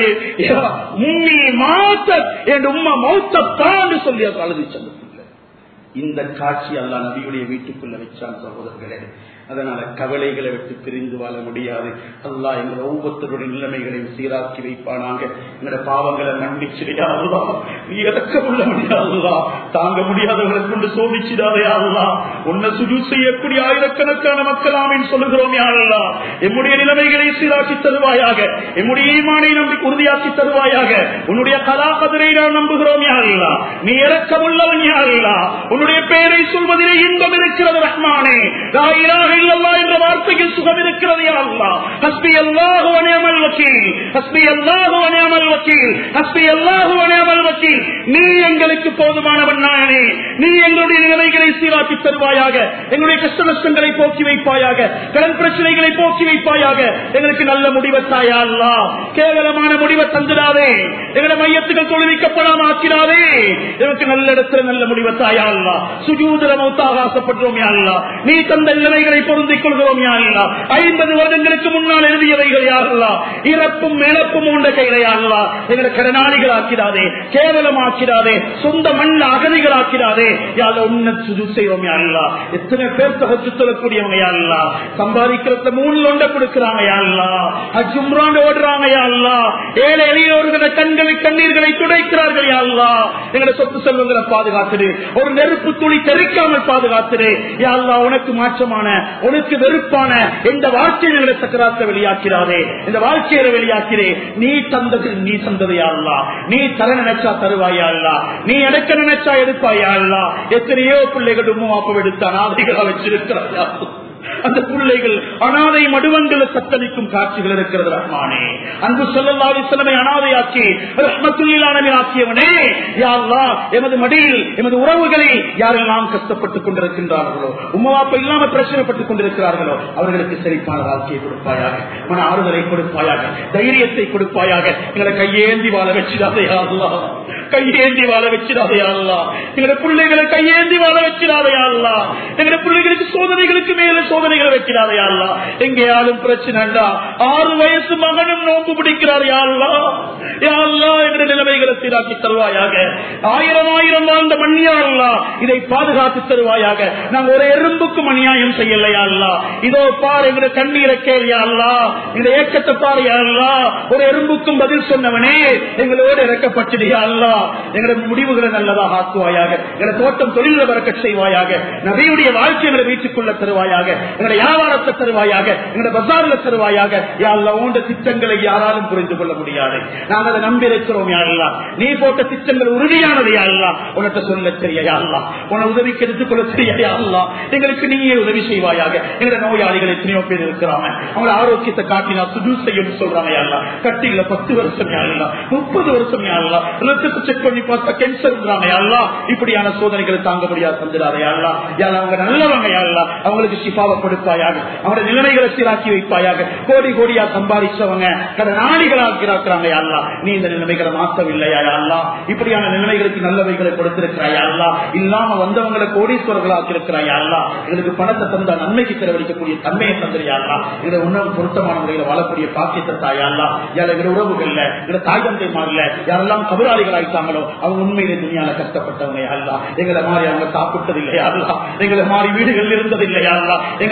உம்மி மாத்த என் உம்மா மௌத்தான் சொல்லி அது அழுதி சொன்ன இந்த காட்சி அல்ல நபியுடைய வீட்டுக்குள்ள வச்சான் சகோதரர்களே அதனால கவலைகளை விட்டு பிரிந்து வாழ முடியாது அல்லா எங்கள் ஒவ்வொருத்தருடைய நிலைமைகளையும் சீராக்கி வைப்பானாங்க எங்களோட பாவங்களை மன்னிச்சிடையாதுதா நீ இறக்க உள்ள முடியாதுதா தாங்க முடியாதவர்களை கொண்டு சோதிச்சிடாதே ஆகுதா உன்னை சுஜு செய்யக்கூடிய ஆயிரக்கணக்கான மக்களாமின் சொல்லுகிறோம் யாரல்லா எம்முடைய நிலைமைகளை சீராக்கி தருவாயாக எம்முடைய ஈமானை நம்பி உறுதியாக்கி தருவாயாக உன்னுடைய கலாபதரை நாம் நம்புகிறோம் யாரல்லா நீ இறக்க உள்ளவன் யாரல்லா உன்னுடைய பெயரை சொல்வதிலே இன்பம் இருக்கிறது ரஹ்மானே ராயிராக இல்லல்லா என்ற வார்த்தையில் சுகம் இருக்கிறது அல்லா ஹஸ்பி அல்லாஹு அனியமல் வக்கீல் ஹஸ்பி அல்லாஹு அனியமல் வக்கீல் ஹஸ்பி அல்லாஹு அனியமல் வக்கீல் நீ எங்களுக்கு போதுமானவன் நாயனே நீ எங்களுடைய நிலைமைகளை சீராக்கி தருவாயாக எங்களுடைய கஷ்ட நஷ்டங்களை போக்கி வைப்பாயாக கடன் பிரச்சனைகளை போக்கி வைப்பாயாக எங்களுக்கு நல்ல முடிவை தாயா அல்லா கேவலமான முடிவை தந்துடாதே எங்களுடைய மையத்துகள் தொழிலிக்கப்படாம ஆக்கிடாதே எனக்கு நல்ல இடத்துல நல்ல முடிவை தாயா அல்லா சுஜூதர மௌத்தாக ஆசைப்படுறோம் அல்லா நீ தந்த நிலைமைகளை பொருந்திக் கொள்கிறோம் யாருலா ஐம்பது வருடங்களுக்கு முன்னால் எழுதியவைகள் யாருலா இறப்பும் இழப்பும் உண்ட கையில யாருலா எங்களை கடனாளிகள் ஆக்கிடாதே கேவலம் ஆக்கிடாதே சொந்த மண் அகதிகள் ஆக்கிடாதே யார உன்ன சுது செய்வோம் யாருலா எத்தனை பேர் தொகைச்சு சொல்லக்கூடியவங்க யாருலா சம்பாதிக்கிறத மூணு ஒண்ட கொடுக்கிறாங்க யாருலா அஜும்ராண்டு ஓடுறாங்க யாருலா ஏழை எளியோர்களை கண்களை கண்ணீர்களை துடைக்கிறார்கள் யாருலா எங்களை சொத்து செல்வங்களை பாதுகாத்துடு ஒரு நெருப்பு துளி தெரிக்காமல் பாதுகாத்துடு யாருலா உனக்கு மாற்றமான உனக்கு வெறுப்பான இந்த வாழ்க்கையில சக்கராத்த வெளியாக்கிறாரே இந்த வாழ்க்கையில வெளியாக்கிறே நீ தந்தது நீ தந்தது யாருலா நீ தர நினைச்சா தருவாயா அல்லா நீ எடுக்க நினைச்சா எடுப்பாயா அல்லா எத்தனையோ பிள்ளைகள் உம்மாப்பம் எடுத்த அனாதைகளா வச்சிருக்கிறாயா அந்த பிள்ளைகள் அனாதை மடுவங்களை சத்தளிக்கும் காட்சிகள் இருக்கிறது ரஹ்மானே அன்பு சொல்லல்லாவி சிலமை அனாதையாக்கி ரஹ்மத்துல்லானவை ஆக்கியவனே யாருலா எமது மடியில் எமது உறவுகளில் யாரெல்லாம் கஷ்டப்பட்டுக் கொண்டிருக்கின்றார்களோ உமாப்ப இல்லாம பிரச்சனைப்பட்டுக் கொண்டிருக்கிறார்களோ அவர்களுக்கு செழிப்பான வாழ்க்கையை கொடுப்பாயாக மன ஆறுதலை கொடுப்பாயாக தைரியத்தை கொடுப்பாயாக எங்களை கையேந்தி வாழ வச்சிடாதே அல்லா கையேந்தி வாழ வச்சிடாதே அல்லா எங்களுடைய பிள்ளைகளை கையேந்தி வாழ வச்சிடாதே அல்லா எங்களுடைய பிள்ளைகளுக்கு சோதனைகளுக்கு மேல சோதனைகளை வைக்கிறாரே அல்லா எங்கேயாலும் பிரச்சனை ஆறு வயசு மகனும் நோம்பு பிடிக்கிறார் யாழ்லா யாழ்லா என்ற நிலைமைகளை சீராக்கி தருவாயாக ஆயிரம் ஆயிரம் வாழ்ந்த மண்ணியாள்லா இதை பாதுகாத்து தருவாயாக நாங்க ஒரு எறும்புக்கும் அநியாயம் செய்யலையாள்லா இதோ பார் எங்க கண்ணீரை கேள்வியாள்லா இந்த ஏக்கத்தை பாரு யாழ்லா ஒரு எறும்புக்கும் பதில் சொன்னவனே எங்களோடு இறக்கப்பட்டியா அல்லா எங்களுடைய முடிவுகளை நல்லதாக ஆக்குவாயாக எங்களை தோட்டம் தொழில வரக்க செய்வாயாக நபியுடைய வாழ்க்கைகளை வீட்டுக்குள்ள தருவாயாக எங்களுடைய வியாபாரத்தை தருவாயாக எங்களுடைய பசாரில் தருவாயாக யாழ்லா உண்ட திட்டங்களை யாராலும் புரிந்து கொள்ள முடியாது நாங்கள் அதை நம்பி இருக்கிறோம் யாருலா நீ போட்ட திட்டங்கள் உறுதியானது யாருலா உனக்கு சொல்ல தெரிய யாருலா உன உதவிக்கு எடுத்துக்கொள்ள தெரிய யாருலா எங்களுக்கு நீயே உதவி செய்வாயாக எங்களுடைய நோயாளிகள் எத்தனையோ பேர் இருக்கிறாங்க அவங்க ஆரோக்கியத்தை காட்டினா சுடு செய்யும் சொல்றாங்க யாருலா கட்டில பத்து வருஷம் யாருலா முப்பது வருஷம் யாருலா ரத்தத்தை செக் பண்ணி பார்த்தா கேன்சர் யாருலா இப்படியான சோதனைகளை தாங்க முடியாது தந்துடாத யாருலா யாரா அவங்க நல்லவங்க யாருலா அவங்களுக்கு சிபாவை கொடுப்பாயாக அவருடைய நிலைமைகளை சீராக்கி வைப்பாயாக கோடி கோடியா சம்பாதிச்சவங்க கடனாளிகளாக்கிறாங்க யாருலா நீ இந்த நிலைமைகளை மாற்றவில்லையா யாருலா இப்படியான நிலைமைகளுக்கு நல்லவைகளை கொடுத்திருக்கிறாயா அல்லா இல்லாம வந்தவங்களை கோடீஸ்வரர்களாக்கி இருக்கிறாயா அல்லா எங்களுக்கு பணத்தை தந்தா நன்மைக்கு செலவழிக்கக்கூடிய தன்மையை தந்திரியாங்களா எங்களை உணவு பொருத்தமான முறையில் வாழக்கூடிய பாக்கியத்தை தாயாளா யார எங்க உறவுகள்ல எங்க தாய் தந்தை மாறல யாரெல்லாம் கபராளிகள் ஆயிட்டாங்களோ அவங்க உண்மையிலே துணியால கஷ்டப்பட்டவங்க அல்லா எங்களை மாறி அவங்க சாப்பிட்டது இல்லையா அல்லா எங்களை மாறி வீடுகள் இருந்தது இல்லையா அல்லா எங்களை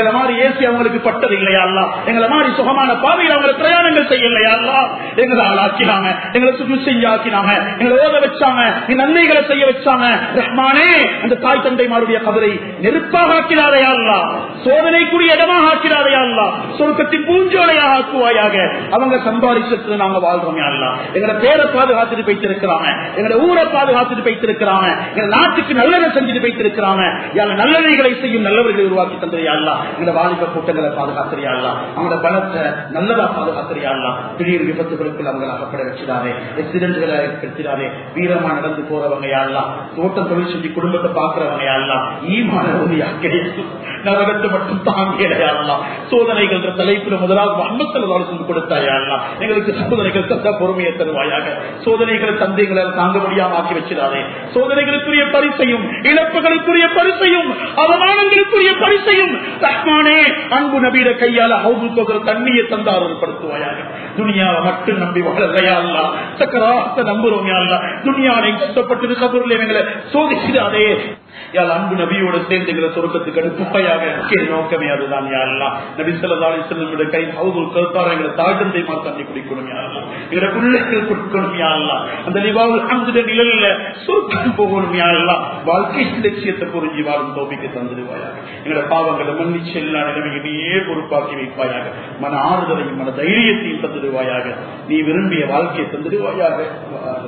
எங்களை மாதிரி ஏசி அவங்களுக்கு பட்டது இல்லையா அல்ல எங்களை மாதிரி சுகமான பாதையில் அவங்க பிரயாணங்கள் செய்யலையா அல்ல எங்களை ஆளாக்கினாங்க எங்களை சுற்று செய்ய ஆக்கினாங்க எங்களை ஓத வச்சாங்க நீ நன்மைகளை செய்ய வச்சாங்க ரஹ்மானே அந்த தாய் தந்தைமாருடைய கபரை நெருப்பாக ஆக்கிறாரையா அல்ல சோதனைக்குரிய இடமாக ஆக்கிறாரையா அல்ல சொர்க்கத்தின் பூஞ்சோலையாக ஆக்குவாயாக அவங்க சம்பாதிச்சது நாங்க வாழ்றோம் அல்ல எங்களை பேரை பாதுகாத்துட்டு போயிட்டு எங்களை ஊரை பாதுகாத்துட்டு போயிட்டு எங்க நாட்டுக்கு நல்லதை செஞ்சுட்டு போயிட்டு நல்லவைகளை செய்யும் நல்லவர்களை உருவாக்கி தந்திரியா எங்க வாலிப கூட்டங்களை பாதுகாத்திரியா அவங்களோட பலத்தை நல்லதா பாதுகாத்திரியா திடீர் விபத்துகளுக்கு அவங்களை அகப்பட வச்சிடாதே எக்சிடென்ட்களை ஏற்படுத்திடாதே வீரமா நடந்து போறவங்க யாரெல்லாம் தோட்டம் தொழில் செஞ்சு குடும்பத்தை பாக்குறவங்க யாரெல்லாம் ஈமான உறுதியா கிடைக்கும் நரகத்தை மட்டும் தாங்கியடையாடலாம் சோதனைகள் தலைப்புல முதலாவது அன்பத்தில் வாழ்க்கை கொடுத்தாயாடலாம் எங்களுக்கு சோதனைகள் தந்த பொறுமையை தருவாயாக சோதனைகளை தந்தைகளை தாங்க முடியாம ஆக்கி வச்சிடாதே சோதனைகளுக்குரிய பரிசையும் இழப்புகளுக்குரிய பரிசையும் அவமானங்களுக்குரிய பரிசையும் ரஹ்மானே அன்பு நபீட கையால ஹவுது போகிற தண்ணியை தந்தாரப்படுத்துவாயாக துணியாவை மட்டும் நம்பி வாழலையா சக்கராத்த நம்புறோம் யாழ்லா துணியாவை கஷ்டப்பட்டு கபூர்ல எங்களை சோதிச்சிடாதே யாழ் அன்பு நபியோட சேர்ந்து எங்களை சொருக்கத்துக்கு அனுப்புவாயாக நோக்கமே அதுதான் யாரெல்லாம் நபி சொல்லி செல்லும் கை ஹவுதுல் கருத்தார எங்களை தாழ்ந்தந்தை மா தண்ணி குடிக்கணும் யாரெல்லாம் எங்களை பிள்ளைகள் கொடுக்கணும் யாரெல்லாம் அந்த நிவாவில் அந்த நிழலில் சொருக்கம் போகணும் யாரெல்லாம் வாழ்க்கை லட்சியத்தை புரிஞ்சு வாழும் தோப்பிக்கு தந்துடுவாயாக எங்களோட பாவங்களை மன்னிச்சு எல்லா நிலைமையிலேயே பொறுப்பாக்கி வைப்பாயாக மன ஆறுதலையும் மன தைரியத்தையும் தந்துடுவாயாக நீ விரும்பிய வாழ்க்கையை தந்துடுவாயாக